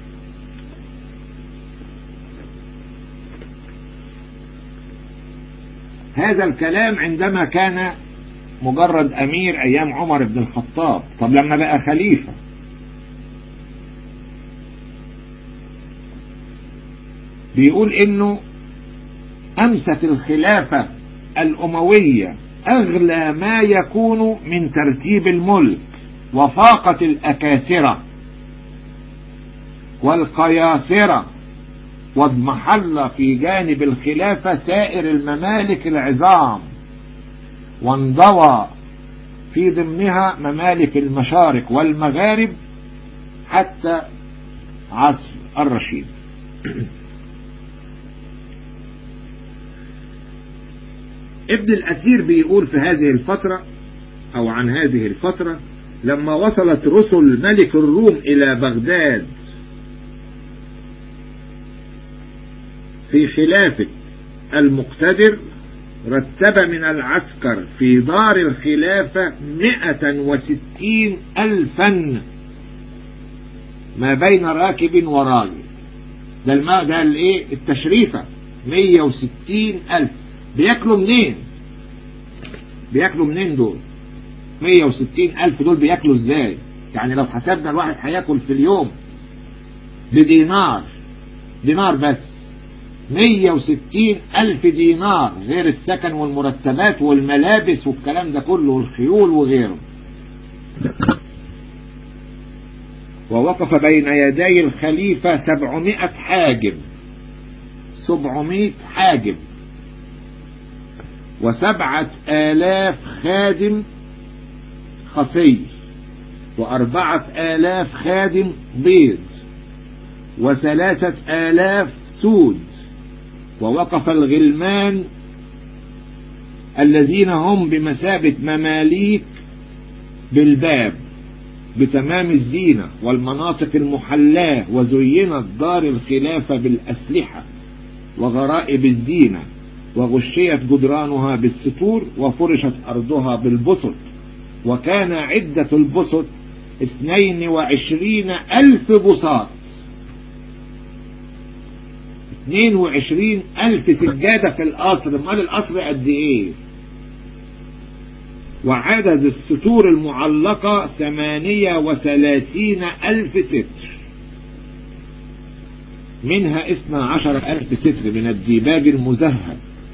هذا الكلام عندما كان مجرد أمير أيام عمر بن الخطاب طب لما بقى خليفة بيقول إنه أمست الخلافة الأموية أغلى ما يكون من ترتيب الملك وفاقة الأكاسرة والقياصرة واضمحل في جانب الخلافة سائر الممالك العظام وانضوى في ضمنها ممالك المشارق والمغارب حتى عصر الرشيد ابن الأسير بيقول في هذه الفترة أو عن هذه الفترة لما وصلت رسل ملك الروم إلى بغداد في خلافة المقتدر رتب من العسكر في دار الخلافة مئة وستين ألفا ما بين راكب وراجل ده الماء ده الايه التشريفة مية وستين ألف بياكلوا منين بياكلوا منين دول مية وستين ألف دول بياكلوا ازاي يعني لو حسبنا الواحد هياكل في اليوم بدينار دينار بس مية وستين ألف دينار غير السكن والمرتبات والملابس والكلام ده كله والخيول وغيره ووقف بين يدي الخليفة سبعمائة حاجب سبعمائة حاجب وسبعة آلاف خادم خصي وأربعة آلاف خادم بيض وثلاثة آلاف سود ووقف الغلمان الذين هم بمثابة مماليك بالباب بتمام الزينة والمناطق المحلاة وزينت دار الخلافة بالأسلحة وغرائب الزينة وغشيت جدرانها بالستور وفرشت أرضها بالبسط وكان عدة البسط اثنين وعشرين ألف بساط اثنين وعشرين ألف سجادة في القصر مال القصر قد ايه وعدد الستور المعلقة ثمانية وثلاثين ألف ستر منها اثنى عشر ألف ستر من الديباج المزهد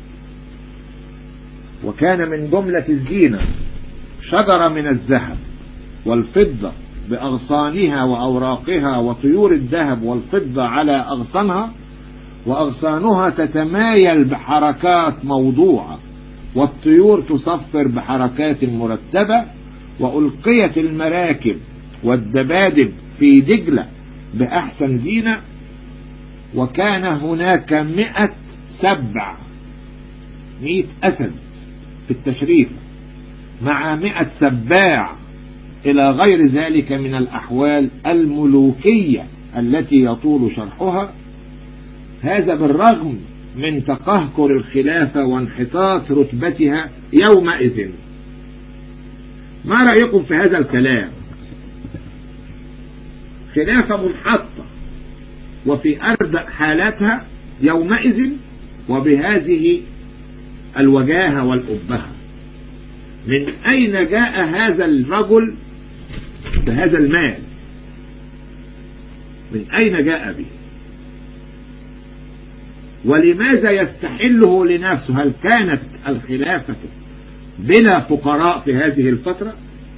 وكان من جملة الزينة شجرة من الذهب والفضة بأغصانها وأوراقها وطيور الذهب والفضة على أغصانها وأغصانها تتمايل بحركات موضوعة والطيور تصفر بحركات مرتبة وألقيت المراكب والدبادب في دجلة بأحسن زينة وكان هناك مئة سبع مئة أسد في التشريف مع مئة سباع إلى غير ذلك من الأحوال الملوكية التي يطول شرحها هذا بالرغم من تقهقر الخلافة وانحطاط رتبتها يومئذ ما رأيكم في هذا الكلام خلافة منحطة وفي أردأ حالاتها يومئذ وبهذه الوجاهة والأبهة من أين جاء هذا الرجل بهذا المال من أين جاء به ولماذا يستحله لنفسه هل كانت الخلافة بلا فقراء في هذه الفترة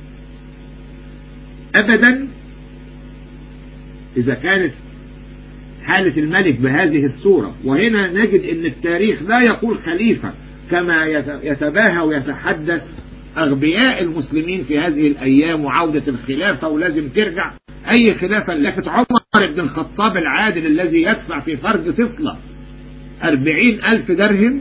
أبدا إذا كانت حالة الملك بهذه الصورة وهنا نجد أن التاريخ لا يقول خليفة كما يتباهى ويتحدث أغبياء المسلمين في هذه الأيام وعودة الخلافة ولازم ترجع أي خلافة لفت عمر بن الخطاب العادل الذي يدفع في فرج طفلة أربعين ألف درهم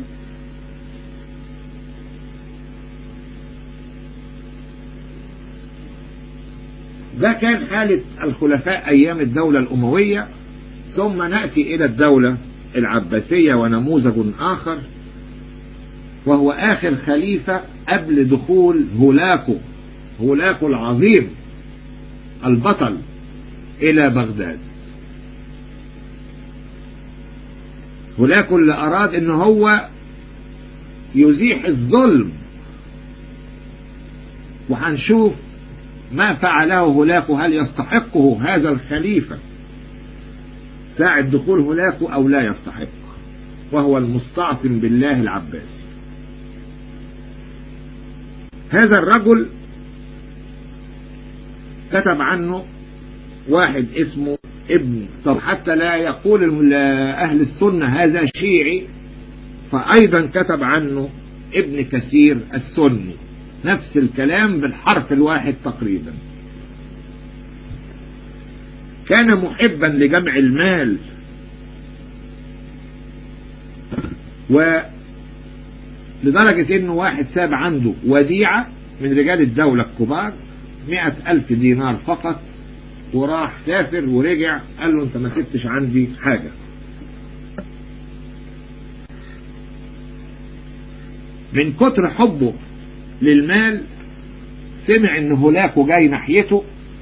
ده كان حالة الخلفاء أيام الدولة الأموية ثم نأتي إلى الدولة العباسية ونموذج آخر وهو آخر خليفة قبل دخول هولاكو هولاكو العظيم البطل إلى بغداد هولاكو اللي أراد إن هو يزيح الظلم وهنشوف ما فعله هولاكو هل يستحقه هذا الخليفة ساعة دخول هولاكو أو لا يستحق وهو المستعصم بالله العباسي هذا الرجل كتب عنه واحد اسمه ابن طب حتى لا يقول أهل السنة هذا شيعي فأيضا كتب عنه ابن كثير السني نفس الكلام بالحرف الواحد تقريبا كان محبا لجمع المال و لدرجة انه واحد ساب عنده وديعة من رجال الدولة الكبار مئة ألف دينار فقط وراح سافر ورجع قال له انت ما سبتش عندي حاجة من كتر حبه للمال سمع ان هولاكو جاي ناحيته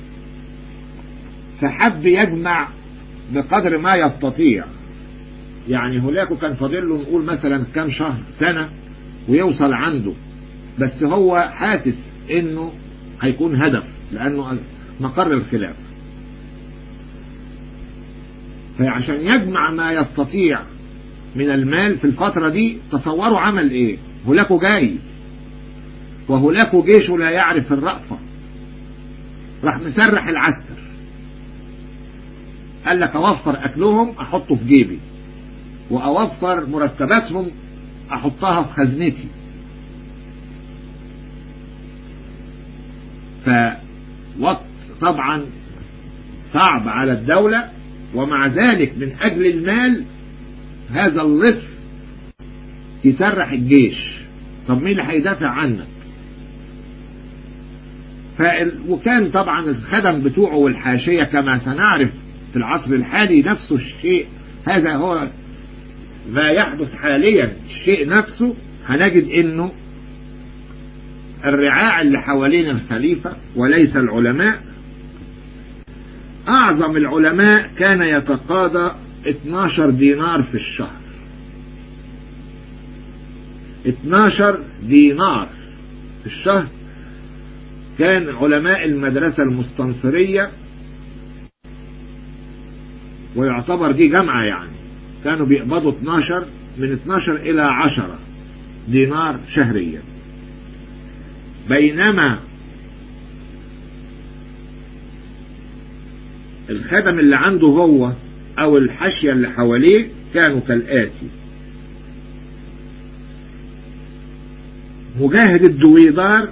فحب يجمع بقدر ما يستطيع يعني هولاكو كان فاضل له نقول مثلا كام شهر سنة ويوصل عنده بس هو حاسس انه هيكون هدف لانه مقر الخلاف فعشان يجمع ما يستطيع من المال في الفترة دي تصوروا عمل ايه هولاكو جاي وهولاكو جيشه لا يعرف الرأفة راح مسرح العسكر قال لك اوفر اكلهم احطه في جيبي واوفر مرتباتهم احطها في خزنتي فوقت طبعا صعب على الدولة ومع ذلك من اجل المال هذا اللص يسرح الجيش طب مين اللي هيدافع عنك وكان طبعا الخدم بتوعه والحاشية كما سنعرف في العصر الحالي نفسه الشيء هذا هو ما يحدث حاليا الشيء نفسه هنجد انه الرعاع اللي حوالين الخليفة وليس العلماء اعظم العلماء كان يتقاضى 12 دينار في الشهر 12 دينار في الشهر كان علماء المدرسة المستنصرية ويعتبر دي جامعة يعني كانوا بيقبضوا 12 من 12 إلى 10 دينار شهريا بينما الخدم اللي عنده هو أو الحاشية اللي حواليه كانوا كالآتي مجاهد الدويدار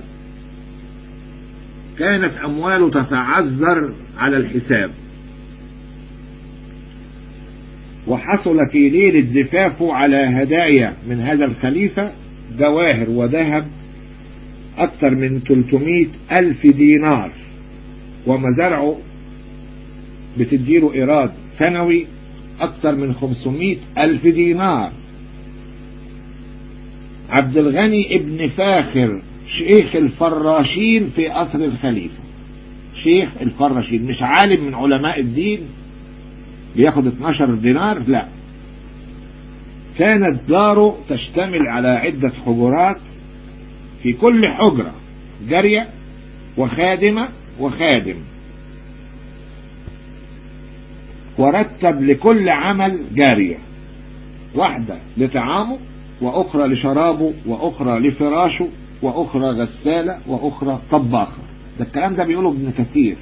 كانت أمواله تتعذر على الحساب وحصل في ليلة زفافه على هدايا من هذا الخليفة جواهر وذهب أكثر من 300 ألف دينار ومزارعه بتديله إيراد سنوي أكثر من 500 ألف دينار عبد الغني ابن فاخر شيخ الفراشين في قصر الخليفة شيخ الفراشين مش عالم من علماء الدين بياخد 12 دينار لا كانت داره تشتمل على عدة حجرات في كل حجرة جارية وخادمة وخادم ورتب لكل عمل جارية واحدة لطعامه وأخرى لشرابه وأخرى لفراشه وأخرى غسالة وأخرى طباخة ده الكلام ده بيقوله ابن كثير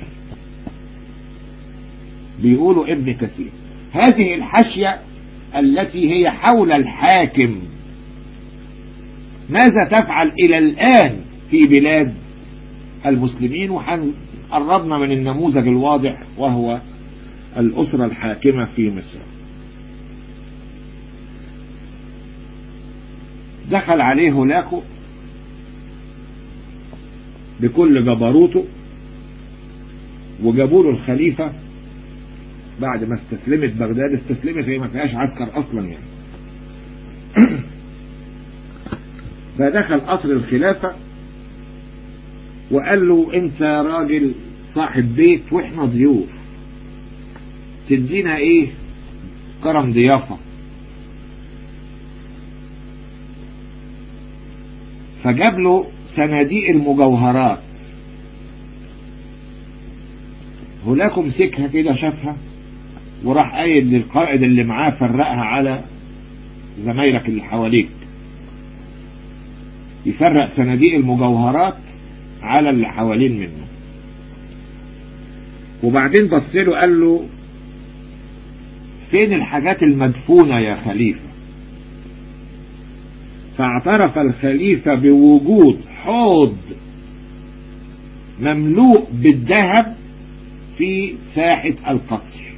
بيقوله ابن كثير هذه الحشية التي هي حول الحاكم ماذا تفعل إلى الآن في بلاد المسلمين وقربنا من النموذج الواضح وهو الأسرة الحاكمة في مصر دخل عليه هولاكو بكل جبروته وجابوا له الخليفة بعد ما استسلمت بغداد استسلمت هي ما فيهاش عسكر اصلا يعني فدخل قصر الخلافة وقال له انت راجل صاحب بيت واحنا ضيوف تدينا ايه كرم ضيافة فجاب له صناديق المجوهرات هولاكو مسكها كده شافها وراح قايل للقائد اللي معاه فرقها على زمايلك اللي حواليك يفرق صناديق المجوهرات على اللي حوالين منه وبعدين بص له قال له فين الحاجات المدفونة يا خليفة فاعترف الخليفة بوجود حوض مملوء بالذهب في ساحة القصر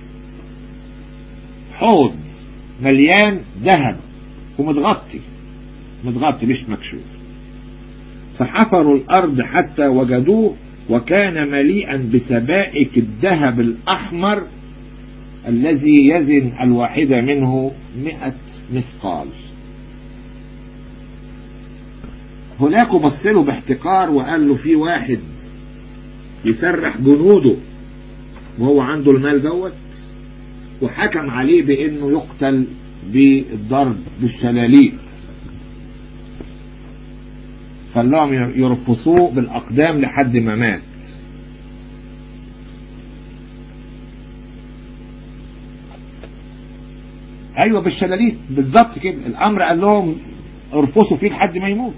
حوض مليان ذهب ومتغطي متغطي مش مكشوف فحفروا الأرض حتى وجدوه وكان مليئا بسبائك الذهب الأحمر الذي يزن الواحدة منه مئة مثقال هناك بصله باحتقار وقال له في واحد يسرح جنوده وهو عنده المال دوت وحكم عليه بانه يقتل بالضرب بالشلاليت خلاهم يرفصوه بالاقدام لحد ما مات ايوه بالشلاليت بالظبط كده الامر قال لهم ارفصوا فيه لحد ما يموت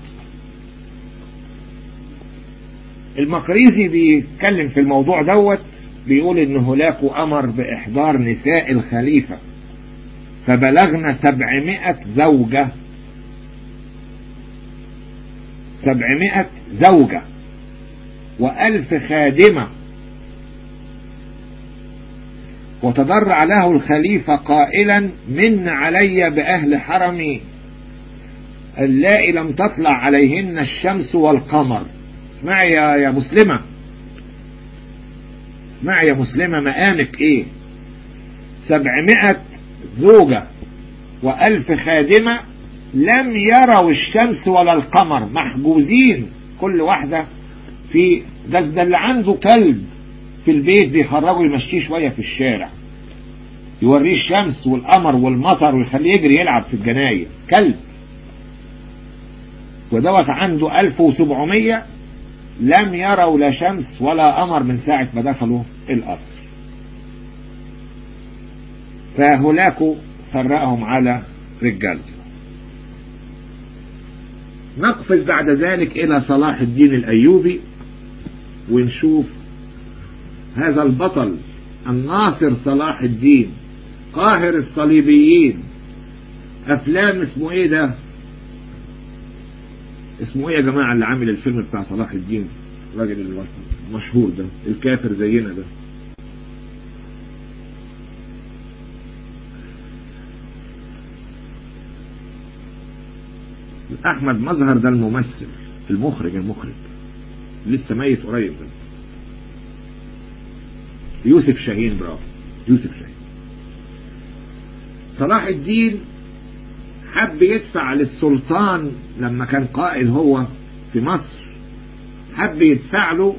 المقريزي بيتكلم في الموضوع دوت بيقول ان هولاكو امر باحضار نساء الخليفة فبلغنا سبعمائة زوجة سبعمائة زوجة وألف خادمة وتضرع له الخليفة قائلا من علي بأهل حرمي اللائي لم تطلع عليهن الشمس والقمر اسمعي يا, يا مسلمة اسمعي يا مسلمة مقامك ايه سبعمائة زوجة وألف خادمة لم يروا الشمس ولا القمر محجوزين كل واحدة في ده, ده اللي عنده كلب في البيت بيخرجه يمشيه شوية في الشارع يوريه الشمس والقمر والمطر ويخليه يجري يلعب في الجناية كلب ودوت عنده 1700 لم يروا لا شمس ولا قمر من ساعة ما دخلوا القصر فهولاكو فرقهم على رجالته نقفز بعد ذلك إلى صلاح الدين الأيوبي ونشوف هذا البطل الناصر صلاح الدين قاهر الصليبيين أفلام اسمه إيه ده اسمه ايه يا جماعة اللي عامل الفيلم بتاع صلاح الدين الراجل المشهور ده الكافر زينا ده احمد مظهر ده الممثل المخرج المخرج لسه ميت قريب ده يوسف شاهين برافو يوسف شاهين صلاح الدين حب يدفع للسلطان لما كان قائد هو في مصر حب يدفع له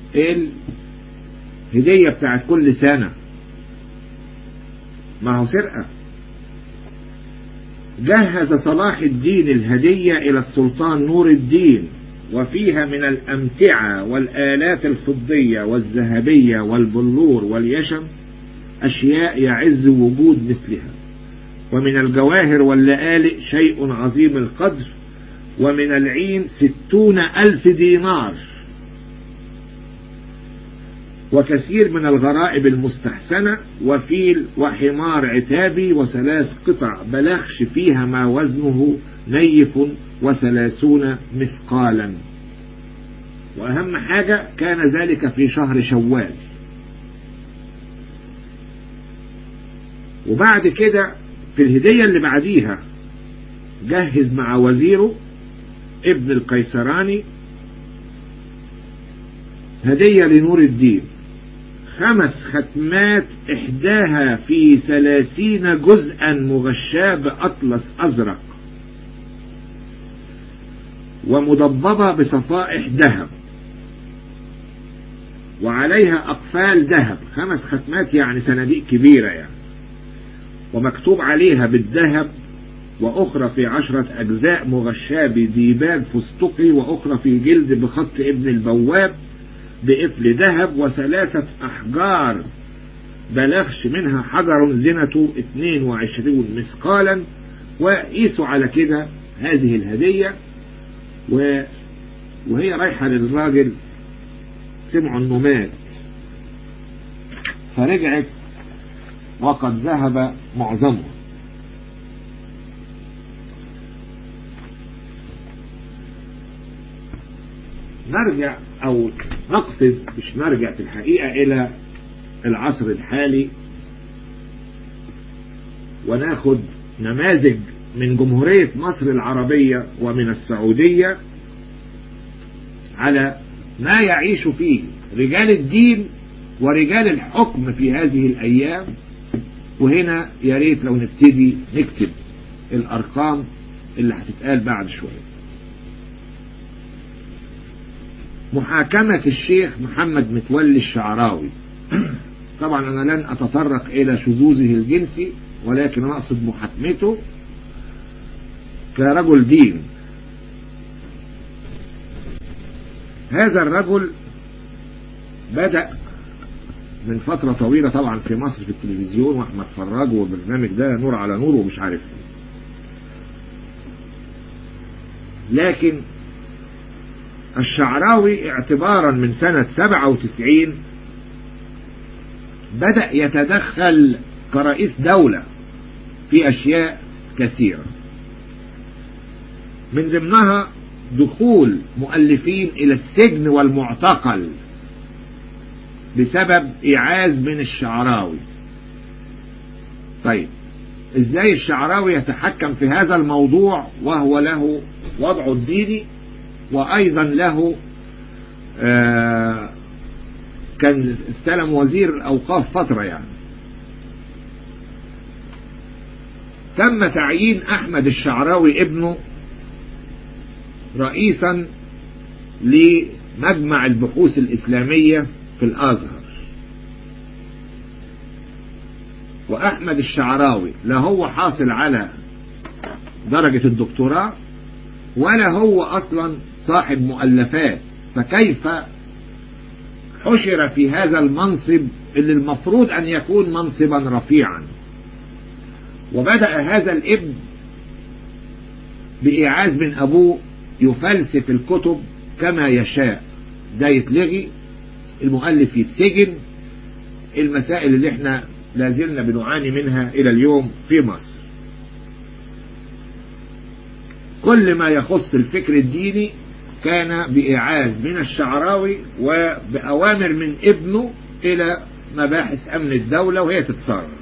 الهدية بتاعت كل سنة ما هو سرقة جهز صلاح الدين الهدية إلى السلطان نور الدين وفيها من الأمتعة والآلات الفضية والذهبية والبلور واليشم أشياء يعز وجود مثلها ومن الجواهر واللآلئ شيء عظيم القدر ومن العين ستون ألف دينار وكثير من الغرائب المستحسنة وفيل وحمار عتابي وثلاث قطع بلخش فيها ما وزنه نيف وثلاثون مثقالا وأهم حاجة كان ذلك في شهر شوال وبعد كده في الهدية اللي بعديها جهز مع وزيره ابن القيسراني هدية لنور الدين خمس ختمات إحداها في ثلاثين جزءا مغشاة بأطلس أزرق ومضببة بصفائح ذهب وعليها أقفال ذهب خمس ختمات يعني صناديق كبيرة يعني ومكتوب عليها بالذهب وأخرى في عشرة أجزاء مغشاة بديباج فستقي وأخرى في جلد بخط ابن البواب بقفل ذهب وثلاثة أحجار بلغش منها حجر زنته 22 مثقالا وقيسوا على كده هذه الهدية و... وهي رايحة للراجل سمعوا انه مات فرجعت وقد ذهب معظمه نرجع او نقفز مش نرجع في الحقيقة الى العصر الحالي وناخد نماذج من جمهورية مصر العربية ومن السعودية على ما يعيش فيه رجال الدين ورجال الحكم في هذه الأيام وهنا يا ريت لو نبتدي نكتب الأرقام اللي هتتقال بعد شوية محاكمة الشيخ محمد متولي الشعراوي طبعا أنا لن أتطرق إلى شذوذه الجنسي ولكن أنا أقصد محاكمته كرجل دين هذا الرجل بدأ من فترة طويلة طبعا في مصر في التلفزيون واحمد فراج والبرنامج ده نور على نور ومش عارف لكن الشعراوي اعتبارا من سنة 97 بدأ يتدخل كرئيس دولة في أشياء كثيرة من ضمنها دخول مؤلفين إلى السجن والمعتقل بسبب إيعاز من الشعراوي طيب ازاي الشعراوي يتحكم في هذا الموضوع وهو له وضعه الديني وايضا له آه كان استلم وزير اوقاف فترة يعني تم تعيين احمد الشعراوي ابنه رئيسا لمجمع البحوث الاسلامية في الازهر واحمد الشعراوي لا هو حاصل على درجة الدكتوراه ولا هو اصلا صاحب مؤلفات فكيف حشر في هذا المنصب اللي المفروض ان يكون منصبا رفيعا وبدأ هذا الابن بإيعاز من أبوه يفلسف الكتب كما يشاء ده يتلغي المؤلف يتسجن المسائل اللي احنا لازلنا بنعاني منها إلى اليوم في مصر كل ما يخص الفكر الديني كان بإعاز من الشعراوي وبأوامر من ابنه إلى مباحث أمن الدولة وهي تتصرف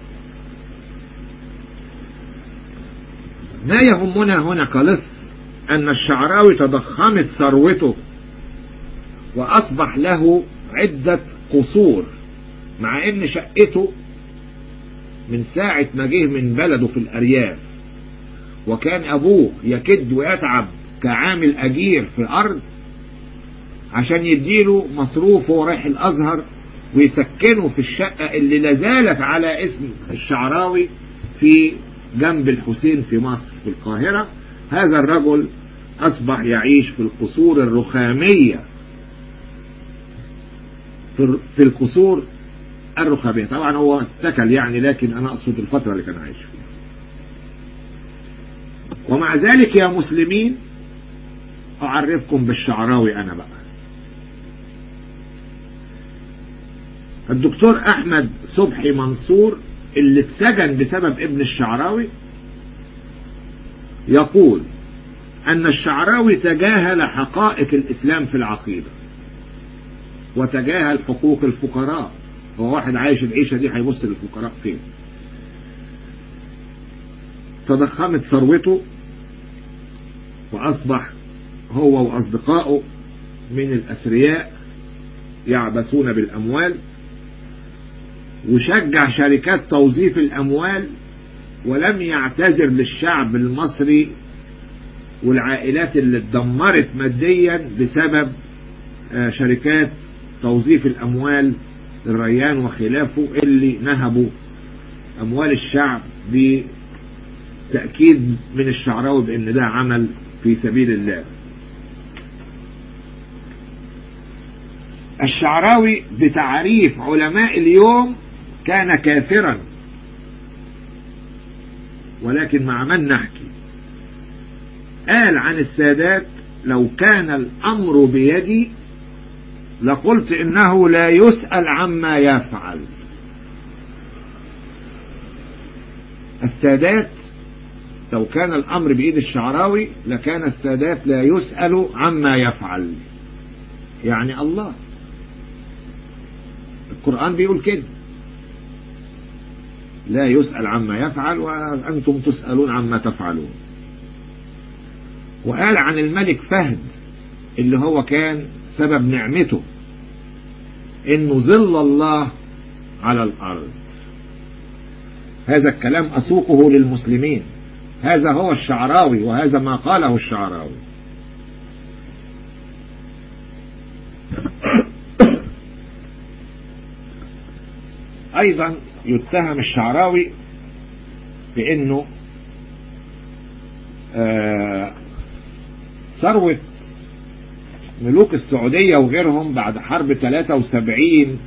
ما يهمنا هنا كلص أن الشعراوي تضخمت ثروته وأصبح له عدة قصور مع أن شقته من ساعة ما جه من بلده في الأرياف وكان أبوه يكد ويتعب كعامل أجير في الأرض عشان يديله مصروفه ورايح الأزهر ويسكنه في الشقة اللي لازالت على اسم الشعراوي في جنب الحسين في مصر في القاهرة هذا الرجل أصبح يعيش في القصور الرخامية في القصور الرخامية طبعا هو اتكل يعني لكن أنا أقصد الفترة اللي كان عايش فيها ومع ذلك يا مسلمين أعرفكم بالشعراوي أنا بقى الدكتور أحمد صبحي منصور اللي اتسجن بسبب ابن الشعراوي يقول أن الشعراوي تجاهل حقائق الإسلام في العقيدة وتجاهل حقوق الفقراء هو واحد عايش العيشة دي هيبص للفقراء فين تضخمت ثروته وأصبح هو وأصدقائه من الأثرياء يعبثون بالأموال وشجع شركات توظيف الأموال ولم يعتذر للشعب المصري والعائلات اللي اتدمرت ماديا بسبب شركات توظيف الأموال الريان وخلافه اللي نهبوا أموال الشعب بتأكيد من الشعراوي بأن ده عمل في سبيل الله الشعراوي بتعريف علماء اليوم كان كافرا ولكن مع من نحكي قال عن السادات لو كان الأمر بيدي لقلت إنه لا يسأل عما يفعل السادات لو كان الأمر بإيد الشعراوي لكان السادات لا يسأل عما يفعل يعني الله القرآن بيقول كده لا يسأل عما يفعل وأنتم تسألون عما تفعلون وقال عن الملك فهد اللي هو كان سبب نعمته انه ظل الله على الارض هذا الكلام اسوقه للمسلمين هذا هو الشعراوي وهذا ما قاله الشعراوي ايضا يتهم الشعراوي بانه آه ثروة ملوك السعودية وغيرهم بعد حرب 73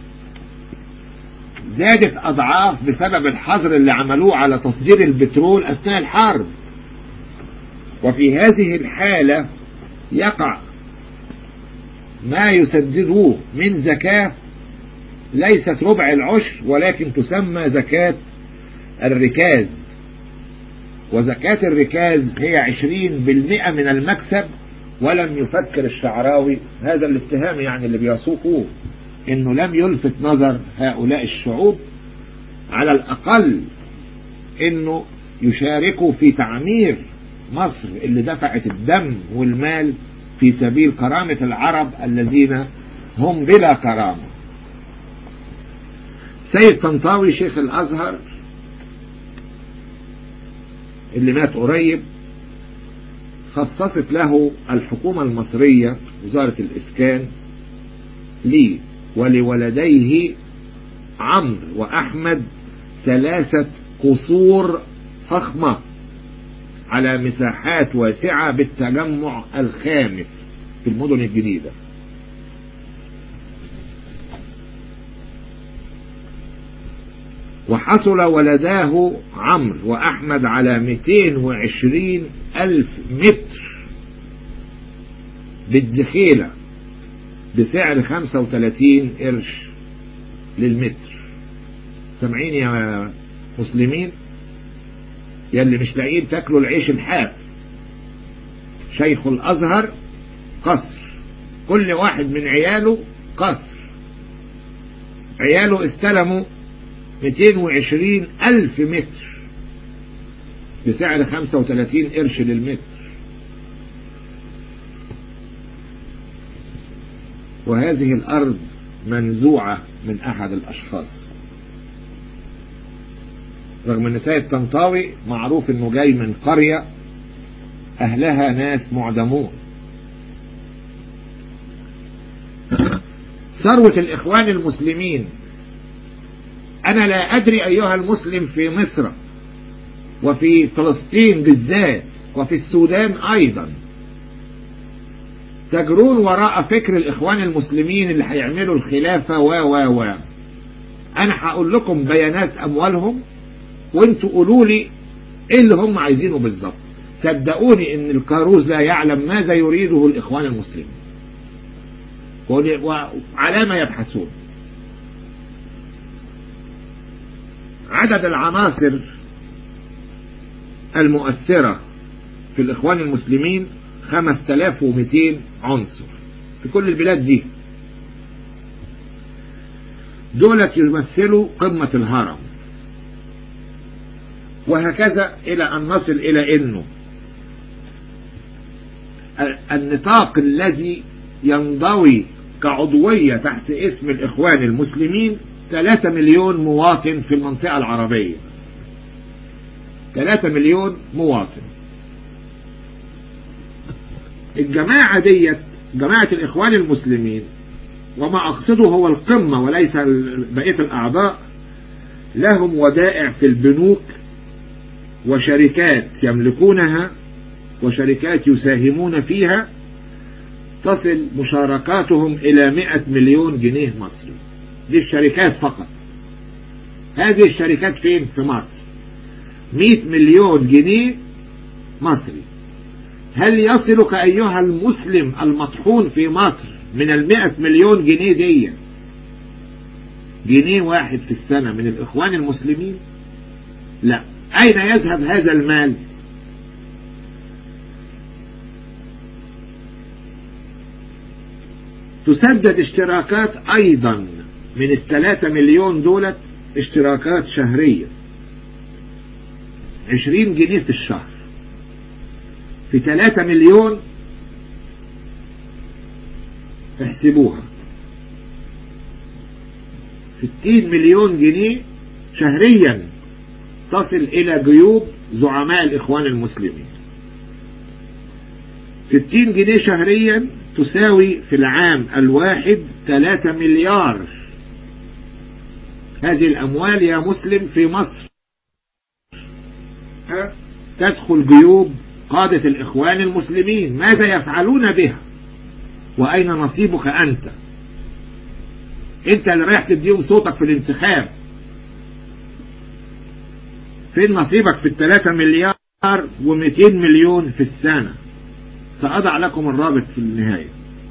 زادت أضعاف بسبب الحظر اللي عملوه على تصدير البترول أثناء الحرب وفي هذه الحالة يقع ما يسددوه من زكاة ليست ربع العشر ولكن تسمى زكاة الركاز وزكاة الركاز هي عشرين بالمئة من المكسب ولم يفكر الشعراوي هذا الاتهام يعني اللي بيسوقوه انه لم يلفت نظر هؤلاء الشعوب على الاقل انه يشاركوا في تعمير مصر اللي دفعت الدم والمال في سبيل كرامة العرب الذين هم بلا كرامة سيد طنطاوي شيخ الازهر اللي مات قريب خصصت له الحكومة المصرية وزارة الإسكان لي ولولديه عمرو وأحمد ثلاثة قصور فخمة على مساحات واسعة بالتجمع الخامس في المدن الجديدة وحصل ولداه عمرو وأحمد على 220 ألف متر بالدخيلة بسعر 35 قرش للمتر سامعين يا مسلمين يلي مش لاقيين تاكلوا العيش الحاف شيخ الأزهر قصر كل واحد من عياله قصر عياله استلموا 220 ألف متر بسعر 35 قرش للمتر وهذه الأرض منزوعة من أحد الأشخاص رغم أن سيد طنطاوي معروف أنه جاي من قرية أهلها ناس معدمون ثروة الإخوان المسلمين أنا لا أدري أيها المسلم في مصر وفي فلسطين بالذات وفي السودان أيضا تجرون وراء فكر الإخوان المسلمين اللي هيعملوا الخلافة و و و أنا هقول لكم بيانات أموالهم وانتوا قولوا لي إيه اللي هم عايزينه بالظبط صدقوني إن الكاروز لا يعلم ماذا يريده الإخوان المسلمين وعلى ما يبحثون عدد العناصر المؤثرة في الإخوان المسلمين 5200 عنصر في كل البلاد دي دولة يمثلوا قمة الهرم وهكذا إلى أن نصل إلى أنه النطاق الذي ينضوي كعضوية تحت اسم الإخوان المسلمين 3 مليون مواطن في المنطقة العربية 3 مليون مواطن الجماعة ديت جماعة الإخوان المسلمين وما أقصده هو القمة وليس بقية الأعضاء لهم ودائع في البنوك وشركات يملكونها وشركات يساهمون فيها تصل مشاركاتهم إلى 100 مليون جنيه مصري دي الشركات فقط هذه الشركات فين في مصر 100 مليون جنيه مصري هل يصلك أيها المسلم المطحون في مصر من المئة مليون جنيه دي جنيه واحد في السنة من الإخوان المسلمين لا أين يذهب هذا المال تسدد اشتراكات أيضا من الثلاثة مليون دولة اشتراكات شهرية عشرين جنيه في الشهر في ثلاثة مليون احسبوها ستين مليون جنيه شهريا تصل إلى جيوب زعماء الإخوان المسلمين ستين جنيه شهريا تساوي في العام الواحد ثلاثة مليار هذه الأموال يا مسلم في مصر تدخل جيوب قادة الإخوان المسلمين ماذا يفعلون بها وأين نصيبك أنت أنت اللي رايح تديهم صوتك في الانتخاب فين نصيبك في الثلاثة مليار ومئتين مليون في السنة سأضع لكم الرابط في النهاية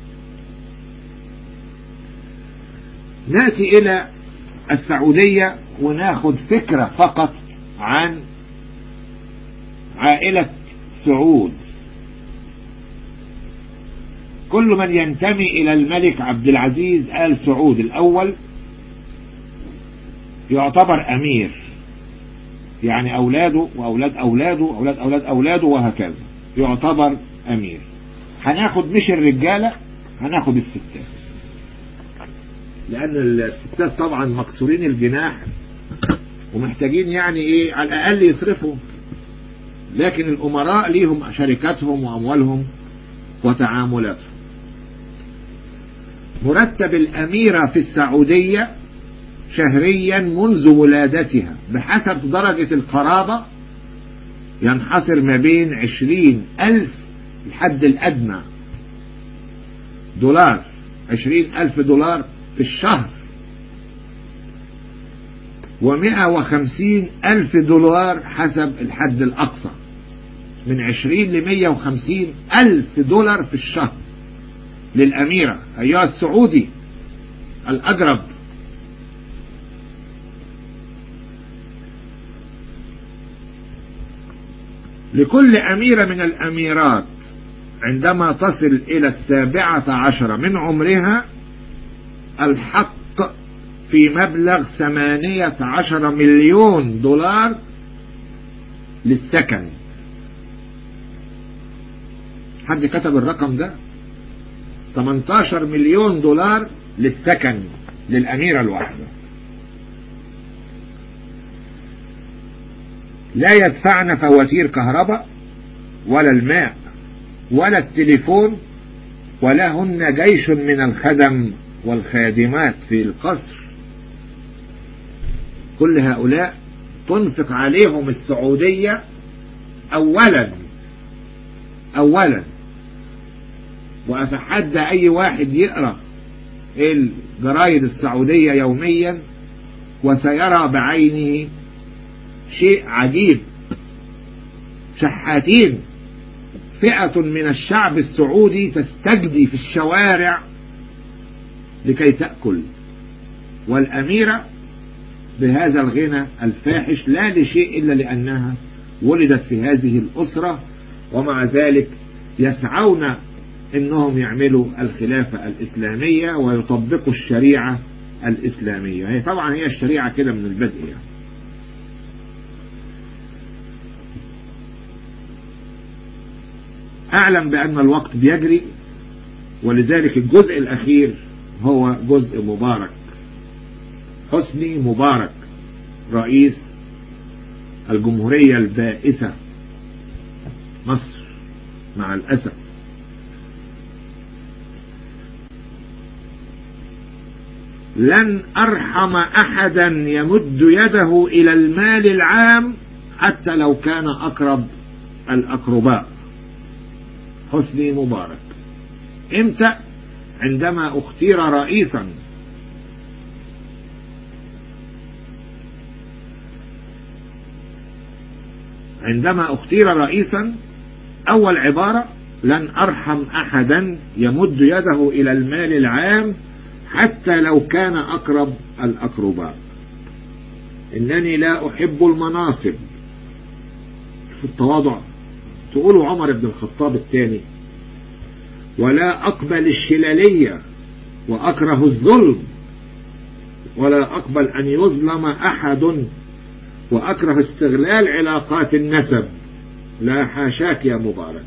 نأتي إلى السعودية وناخد فكرة فقط عن عائلة سعود كل من ينتمي إلى الملك عبد العزيز آل سعود الأول يعتبر أمير يعني أولاده وأولاد أولاده أولاد أولاد أولاده وهكذا يعتبر أمير هناخد مش الرجالة هناخد الستات لأن الستات طبعا مكسورين الجناح ومحتاجين يعني إيه على الأقل يصرفوا لكن الأمراء ليهم شركاتهم وأموالهم وتعاملاتهم مرتب الأميرة في السعودية شهريا منذ ولادتها بحسب درجة القرابة ينحصر ما بين عشرين ألف الحد الأدنى دولار عشرين ألف دولار في الشهر ومئة وخمسين ألف دولار حسب الحد الأقصى من عشرين لمية وخمسين ألف دولار في الشهر للأميرة أيها السعودي الأقرب لكل أميرة من الأميرات عندما تصل إلى السابعة عشر من عمرها الحق في مبلغ ثمانية عشر مليون دولار للسكن حد كتب الرقم ده 18 مليون دولار للسكن للأميرة الواحدة لا يدفعن فواتير كهرباء ولا الماء ولا التليفون ولهن جيش من الخدم والخادمات في القصر كل هؤلاء تنفق عليهم السعودية أولا أولا وأتحدى أي واحد يقرأ الجرايد السعودية يوميا وسيرى بعينه شيء عجيب شحاتين فئة من الشعب السعودي تستجدي في الشوارع لكي تأكل والأميرة بهذا الغنى الفاحش لا لشيء إلا لأنها ولدت في هذه الأسرة ومع ذلك يسعون انهم يعملوا الخلافة الاسلامية ويطبقوا الشريعة الاسلامية هي طبعا هي الشريعة كده من البدء يعني اعلم بان الوقت بيجري ولذلك الجزء الاخير هو جزء مبارك حسني مبارك رئيس الجمهورية البائسة مصر مع الأسف لن أرحم أحدا يمد يده إلى المال العام حتى لو كان أقرب الأقرباء حسني مبارك امتى عندما اختير رئيسا عندما اختير رئيسا اول عبارة لن ارحم احدا يمد يده الى المال العام حتى لو كان اقرب الاقرباء انني لا احب المناصب في التواضع تقولوا عمر بن الخطاب الثاني ولا أقبل الشلالية وأكره الظلم ولا أقبل أن يظلم أحد وأكره استغلال علاقات النسب لا حاشاك يا مبارك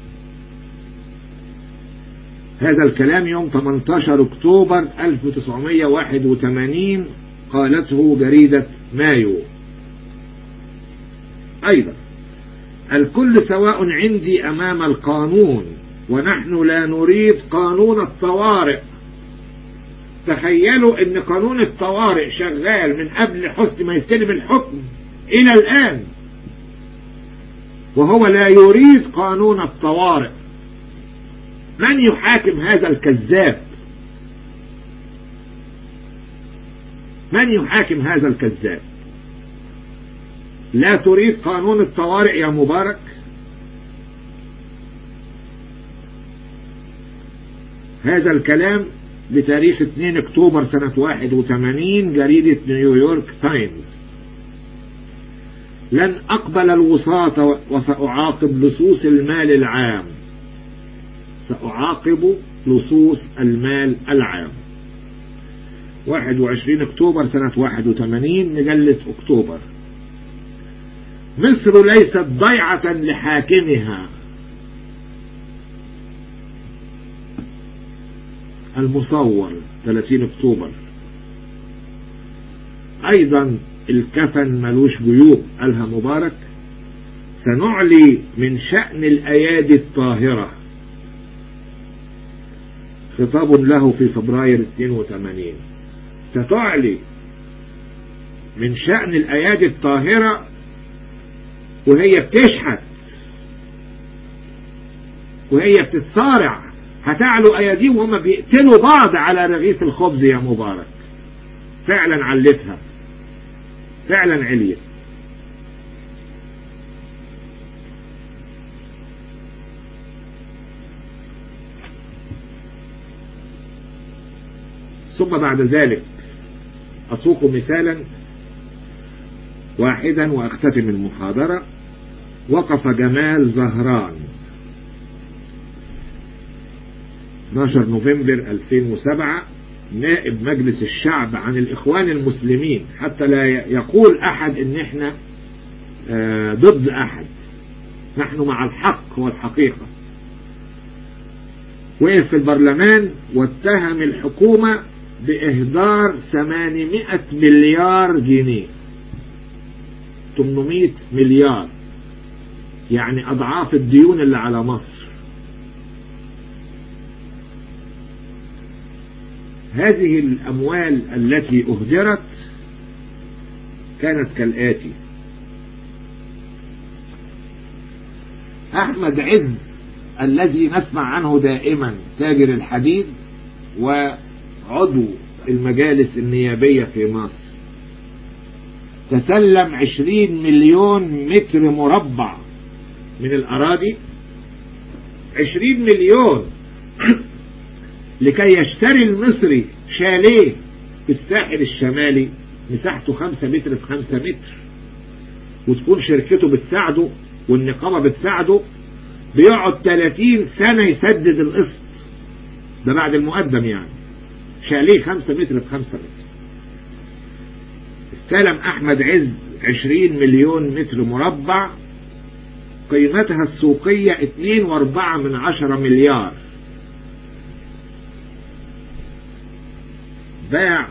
هذا الكلام يوم 18 أكتوبر 1981 قالته جريدة مايو أيضا الكل سواء عندي أمام القانون ونحن لا نريد قانون الطوارئ تخيلوا ان قانون الطوارئ شغال من قبل حسن ما يستلم الحكم الى الان وهو لا يريد قانون الطوارئ من يحاكم هذا الكذاب من يحاكم هذا الكذاب لا تريد قانون الطوارئ يا مبارك هذا الكلام بتاريخ 2 اكتوبر سنة 81 جريدة نيويورك تايمز لن أقبل الوساطة وسأعاقب لصوص المال العام سأعاقب لصوص المال العام 21 اكتوبر سنة 81 مجلة اكتوبر مصر ليست ضيعة لحاكمها المصور 30 اكتوبر ايضا الكفن ملوش جيوب قالها مبارك سنعلي من شأن الايادي الطاهرة خطاب له في فبراير 82 ستعلي من شأن الايادي الطاهرة وهي بتشحت وهي بتتصارع هتعلو اياديهم وهم بيقتلوا بعض على رغيف الخبز يا مبارك فعلا علتها فعلا عليت ثم بعد ذلك أسوق مثالا واحدا وأختتم المحاضرة وقف جمال زهران 12 نوفمبر 2007 نائب مجلس الشعب عن الإخوان المسلمين حتى لا يقول أحد إن إحنا ضد أحد نحن مع الحق والحقيقة وقف في البرلمان واتهم الحكومة بإهدار 800 مليار جنيه 800 مليار يعني أضعاف الديون اللي على مصر هذه الأموال التي أهدرت كانت كالآتي أحمد عز الذي نسمع عنه دائما تاجر الحديد وعضو المجالس النيابية في مصر تسلم عشرين مليون متر مربع من الأراضي عشرين مليون لكي يشتري المصري شاليه في الساحل الشمالي مساحته خمسة متر في خمسة متر وتكون شركته بتساعده والنقابة بتساعده بيقعد 30 سنة يسدد القسط ده بعد المقدم يعني شاليه خمسة متر في خمسة متر استلم أحمد عز 20 مليون متر مربع قيمتها السوقية 2.4 من عشرة مليار باع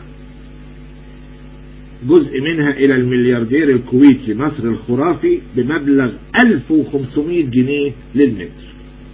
جزء منها إلى الملياردير الكويتي نصر الخرافي بمبلغ 1500 جنيه للمتر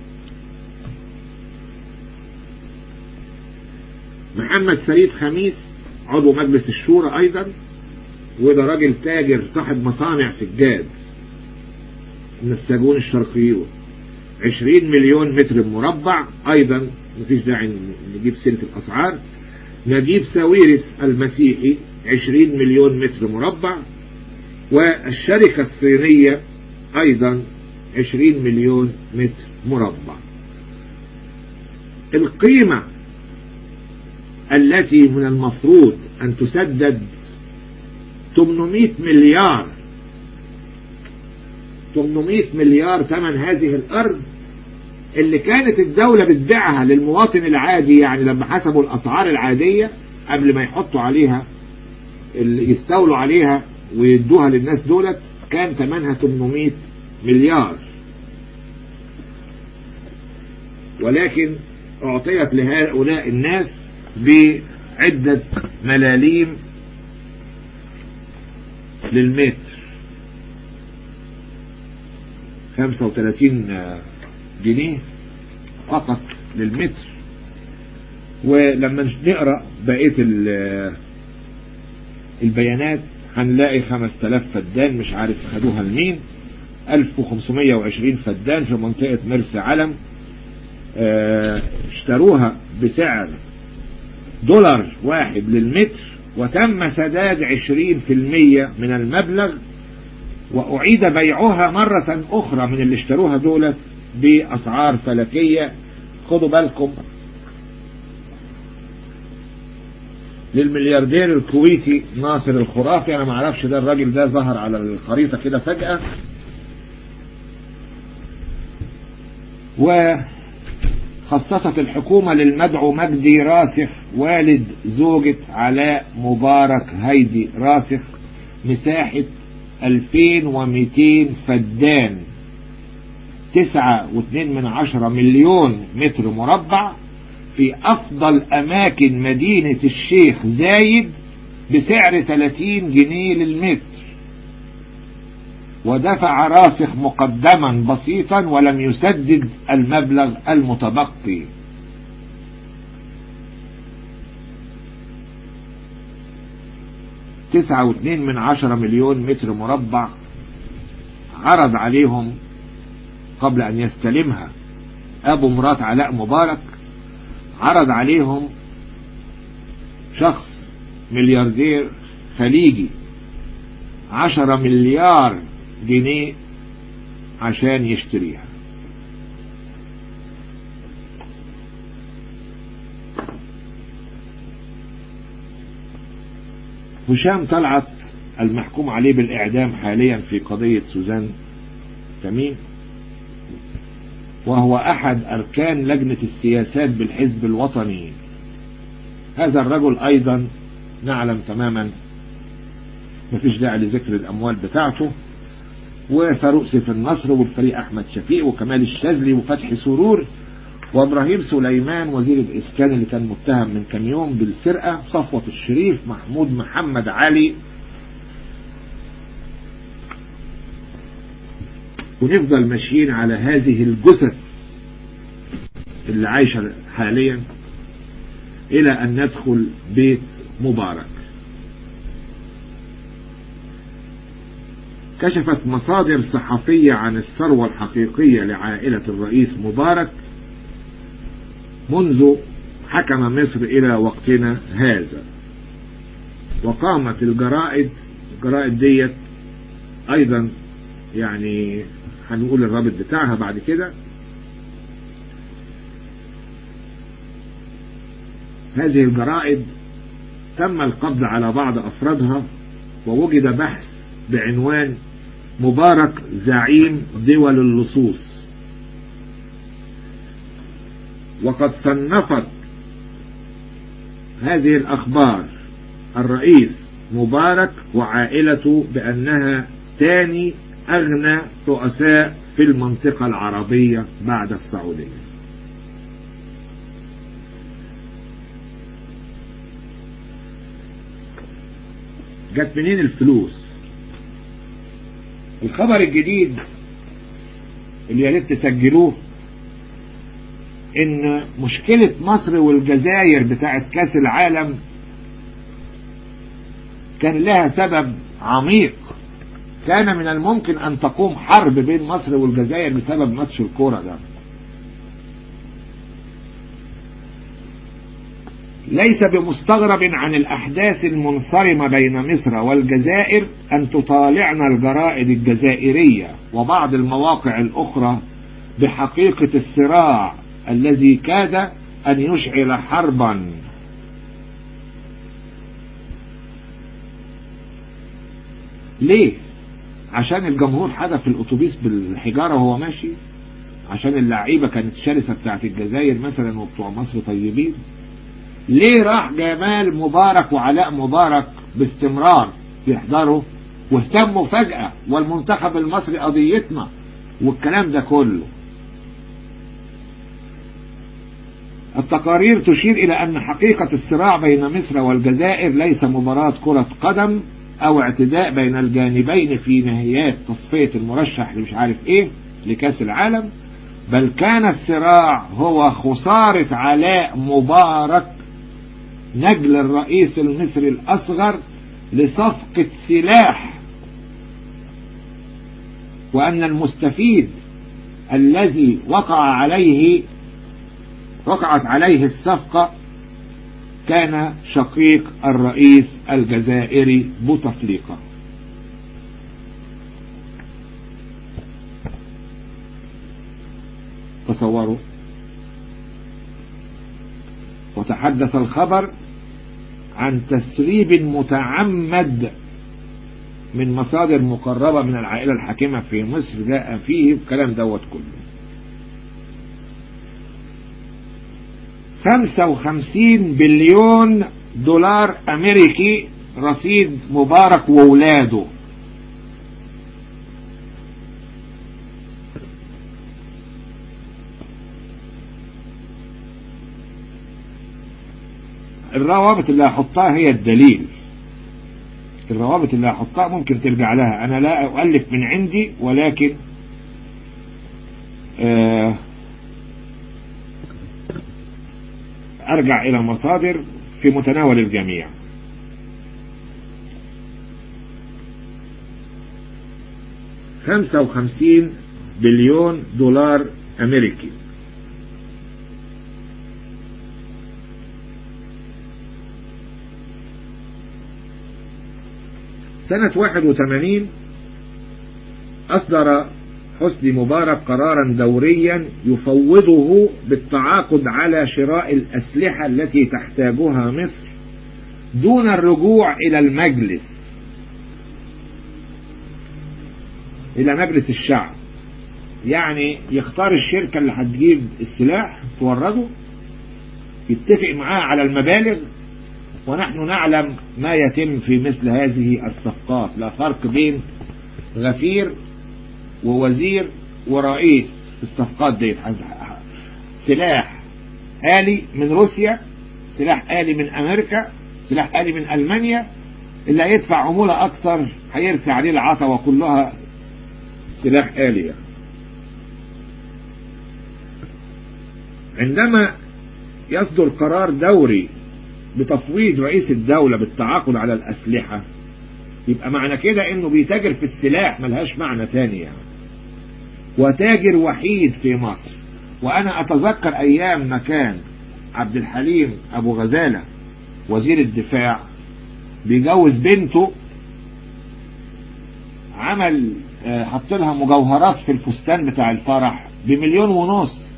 محمد فريد خميس عضو مجلس الشورى أيضا وده راجل تاجر صاحب مصانع سجاد من السجون الشرقيون 20 مليون متر مربع أيضا مفيش داعي نجيب سيرة الأسعار نجيب ساويرس المسيحي 20 مليون متر مربع والشركة الصينية أيضا 20 مليون متر مربع القيمة التي من المفروض أن تسدد 800 مليار 800 مليار ثمن هذه الأرض اللي كانت الدولة بتبيعها للمواطن العادي يعني لما حسبوا الأسعار العادية قبل ما يحطوا عليها اللي يستولوا عليها ويدوها للناس دولت كان ثمنها 800 مليار ولكن أعطيت لهؤلاء الناس بعدة ملاليم للمتر 35 جنيه فقط للمتر ولما نقرأ بقية البيانات هنلاقي 5000 فدان مش عارف خدوها لمين 1520 فدان في منطقة مرسى علم اه اشتروها بسعر دولار واحد للمتر وتم سداد 20% من المبلغ وأعيد بيعها مرة أخرى من اللي اشتروها دولت بأسعار فلكية خدوا بالكم للملياردير الكويتي ناصر الخرافي انا معرفش ده الراجل ده ظهر على الخريطة كده فجأة وخصصت الحكومة للمدعو مجدي راسخ والد زوجة علاء مبارك هيدي راسخ مساحة 2200 فدان تسعة واثنين من عشرة مليون متر مربع في أفضل أماكن مدينة الشيخ زايد بسعر 30 جنيه للمتر ودفع راسخ مقدما بسيطا ولم يسدد المبلغ المتبقي تسعة واثنين من عشرة مليون متر مربع عرض عليهم قبل أن يستلمها أبو مرات علاء مبارك عرض عليهم شخص ملياردير خليجي عشرة مليار جنيه عشان يشتريها هشام طلعت المحكوم عليه بالإعدام حاليا في قضية سوزان تميم وهو أحد أركان لجنة السياسات بالحزب الوطني هذا الرجل أيضا نعلم تماما مفيش داعي لذكر الأموال بتاعته وفاروق سيف النصر والفريق أحمد شفيق وكمال الشاذلي وفتحي سرور وابراهيم سليمان وزير الإسكان اللي كان متهم من كام يوم بالسرقة صفوة الشريف محمود محمد علي ونفضل ماشيين على هذه الجثث اللي عايشة حاليا إلى أن ندخل بيت مبارك كشفت مصادر صحفية عن الثروة الحقيقية لعائلة الرئيس مبارك منذ حكم مصر إلى وقتنا هذا وقامت الجرائد الجرائد ديت أيضا يعني هنقول الرابط بتاعها بعد كده هذه الجرائد تم القبض على بعض أفرادها ووجد بحث بعنوان مبارك زعيم دول اللصوص وقد صنفت هذه الأخبار الرئيس مبارك وعائلته بأنها ثاني أغنى رؤساء في المنطقة العربية بعد السعودية جت منين الفلوس الخبر الجديد اللي يا ريت تسجلوه ان مشكلة مصر والجزائر بتاعت كاس العالم كان لها سبب عميق كان من الممكن ان تقوم حرب بين مصر والجزائر بسبب ماتش الكورة ده ليس بمستغرب عن الأحداث المنصرمة بين مصر والجزائر أن تطالعنا الجرائد الجزائرية وبعض المواقع الأخرى بحقيقة الصراع الذي كاد أن يشعل حربا ليه؟ عشان الجمهور حدف الأتوبيس بالحجارة وهو ماشي عشان اللعيبة كانت شرسة بتاعت الجزائر مثلا وبتوع مصر طيبين ليه راح جمال مبارك وعلاء مبارك باستمرار يحضروا واهتموا فجأة والمنتخب المصري قضيتنا والكلام ده كله التقارير تشير إلى أن حقيقة الصراع بين مصر والجزائر ليس مباراة كرة قدم أو اعتداء بين الجانبين في نهايات تصفية المرشح اللي مش عارف إيه لكأس العالم بل كان الصراع هو خسارة علاء مبارك نجل الرئيس المصري الأصغر لصفقة سلاح وأن المستفيد الذي وقع عليه وقعت عليه الصفقة كان شقيق الرئيس الجزائري بوتفليقة تصوروا وتحدث الخبر عن تسريب متعمد من مصادر مقربة من العائلة الحاكمة في مصر جاء فيه الكلام دوت كله خمسة وخمسين بليون دولار أمريكي رصيد مبارك وولاده الروابط اللي هحطها هي الدليل الروابط اللي هحطها ممكن ترجع لها انا لا اؤلف من عندي ولكن آه ارجع الى مصادر في متناول الجميع خمسة وخمسين بليون دولار امريكي سنة 81 أصدر حسني مبارك قرارا دوريا يفوضه بالتعاقد على شراء الأسلحة التي تحتاجها مصر دون الرجوع إلى المجلس إلى مجلس الشعب يعني يختار الشركة اللي هتجيب السلاح تورده يتفق معاه على المبالغ ونحن نعلم ما يتم في مثل هذه الصفقات لا فرق بين غفير ووزير ورئيس في الصفقات دي سلاح آلي من روسيا سلاح آلي من أمريكا سلاح آلي من ألمانيا اللي هيدفع عمولة أكتر هيرسي عليه العطا وكلها سلاح آلي عندما يصدر قرار دوري بتفويض رئيس الدولة بالتعاقد على الأسلحة يبقى معنى كده انه بيتاجر في السلاح ملهاش معنى ثاني يعني وتاجر وحيد في مصر وانا اتذكر ايام ما كان عبد الحليم ابو غزالة وزير الدفاع بيجوز بنته عمل حط لها مجوهرات في الفستان بتاع الفرح بمليون ونص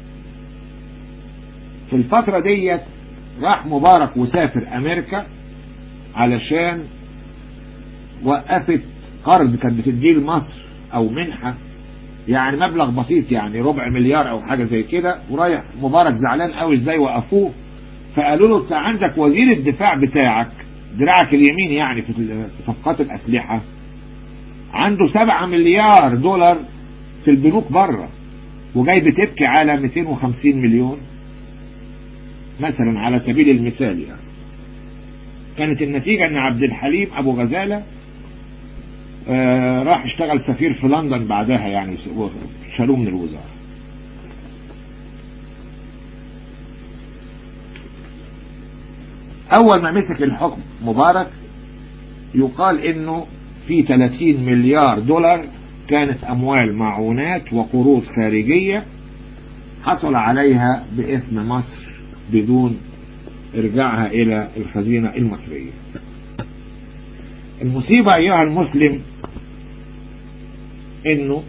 في الفترة ديت راح مبارك وسافر امريكا علشان وقفت قرض كانت بتديه لمصر او منحة يعني مبلغ بسيط يعني ربع مليار او حاجة زي كده ورايح مبارك زعلان قوي ازاي وقفوه فقالوا له انت عندك وزير الدفاع بتاعك دراعك اليمين يعني في صفقات الاسلحة عنده سبعة مليار دولار في البنوك بره وجاي بتبكي على 250 مليون مثلا على سبيل المثال يعني كانت النتيجة ان عبد الحليم ابو غزالة آه راح اشتغل سفير في لندن بعدها يعني شالوه من الوزارة اول ما مسك الحكم مبارك يقال انه في 30 مليار دولار كانت اموال معونات وقروض خارجية حصل عليها باسم مصر بدون ارجاعها الى الخزينة المصرية المصيبة ايها المسلم انه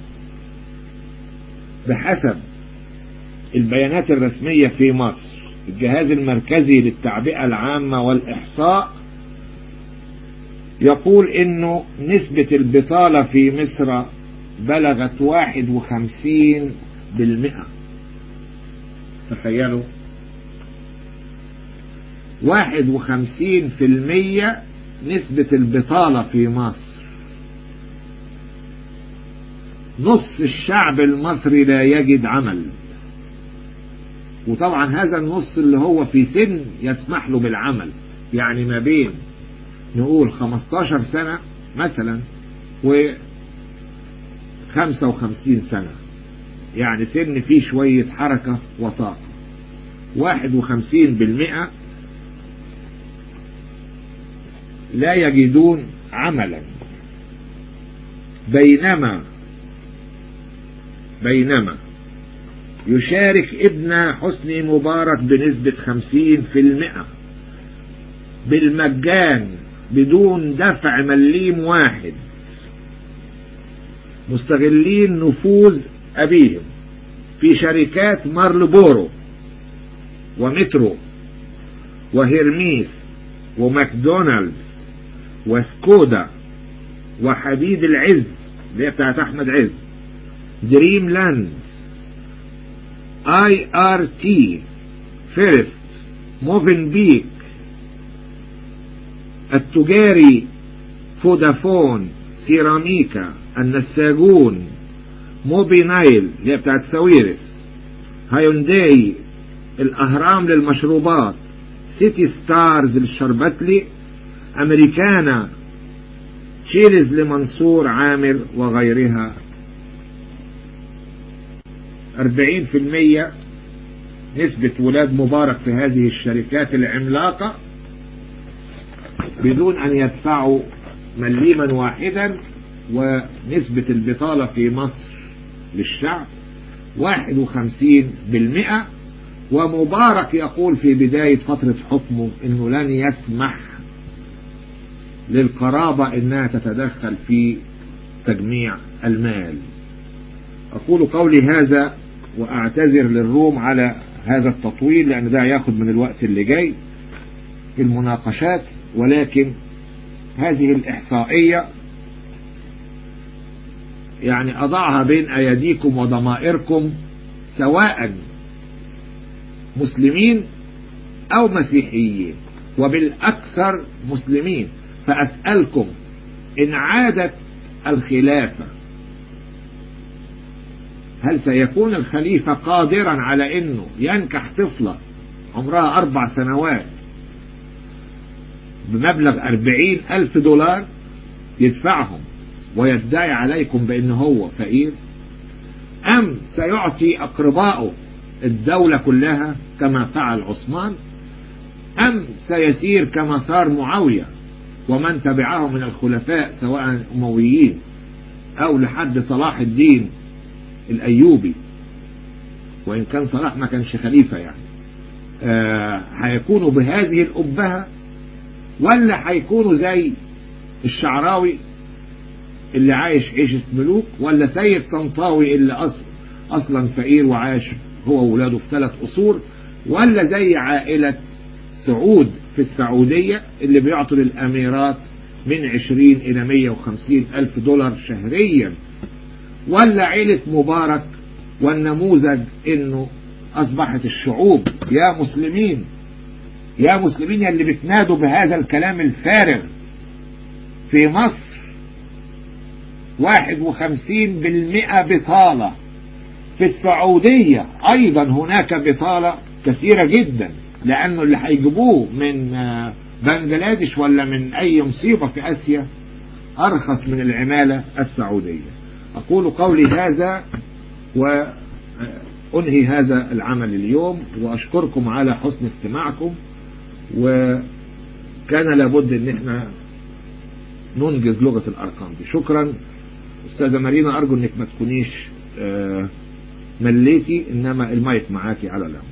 بحسب البيانات الرسمية في مصر الجهاز المركزي للتعبئة العامة والإحصاء يقول انه نسبة البطالة في مصر بلغت واحد وخمسين بالمئة تخيلوا واحد وخمسين في المية نسبة البطالة في مصر نص الشعب المصري لا يجد عمل وطبعا هذا النص اللي هو في سن يسمح له بالعمل يعني ما بين نقول 15 سنة مثلا و 55 سنة يعني سن فيه شوية حركة وطاقة 51 بالمئة لا يجدون عملا بينما بينما يشارك ابن حسني مبارك بنسبة خمسين في المئة بالمجان بدون دفع مليم واحد مستغلين نفوذ أبيهم في شركات مارلبورو ومترو وهيرميس وماكدونالدز وسكودا وحديد العز اللي هي بتاعت احمد عز دريم لاند اي ار تي فيرست موفن بيك التجاري فودافون سيراميكا النساجون موبي نايل اللي هي بتاعت ساويرس هايونداي الاهرام للمشروبات سيتي ستارز للشربتلي امريكانا تشيلز لمنصور عامر وغيرها أربعين في المية نسبة ولاد مبارك في هذه الشركات العملاقة بدون أن يدفعوا مليما واحدا ونسبة البطالة في مصر للشعب واحد وخمسين بالمئة ومبارك يقول في بداية فترة حكمه انه لن يسمح للقرابة انها تتدخل في تجميع المال اقول قولي هذا واعتذر للروم على هذا التطويل لان ده ياخد من الوقت اللي جاي في المناقشات ولكن هذه الاحصائية يعني اضعها بين ايديكم وضمائركم سواء مسلمين او مسيحيين وبالاكثر مسلمين فاسألكم ان عادت الخلافة هل سيكون الخليفة قادرا على انه ينكح طفلة عمرها اربع سنوات بمبلغ أربعين ألف دولار يدفعهم ويدعي عليكم بأنه هو فقير أم سيعطي أقربائه الدولة كلها كما فعل عثمان أم سيسير كما صار معاوية ومن تبعه من الخلفاء سواء أمويين أو لحد صلاح الدين الأيوبي وإن كان صلاح ما كانش خليفة يعني آه هيكونوا بهذه الأبهة ولا هيكونوا زي الشعراوي اللي عايش عيشة ملوك ولا سيد طنطاوي اللي أصل أصلا فقير وعاش هو وولاده في ثلاث أصول ولا زي عائلة سعود في السعودية اللي بيعطوا للأميرات من 20 إلى 150 ألف دولار شهريا ولا عيلة مبارك والنموذج انه اصبحت الشعوب يا مسلمين يا مسلمين اللي بتنادوا بهذا الكلام الفارغ في مصر واحد وخمسين بالمئة بطالة في السعودية ايضا هناك بطالة كثيرة جدا لانه اللي هيجيبوه من بنجلاديش ولا من اي مصيبة في اسيا ارخص من العمالة السعودية اقول قولي هذا وأنهي هذا العمل اليوم وأشكركم على حسن استماعكم وكان لابد أن احنا ننجز لغة الأرقام دي شكرا أستاذة مارينا أرجو أنك ما تكونيش مليتي إنما المايك معاكي على الأمر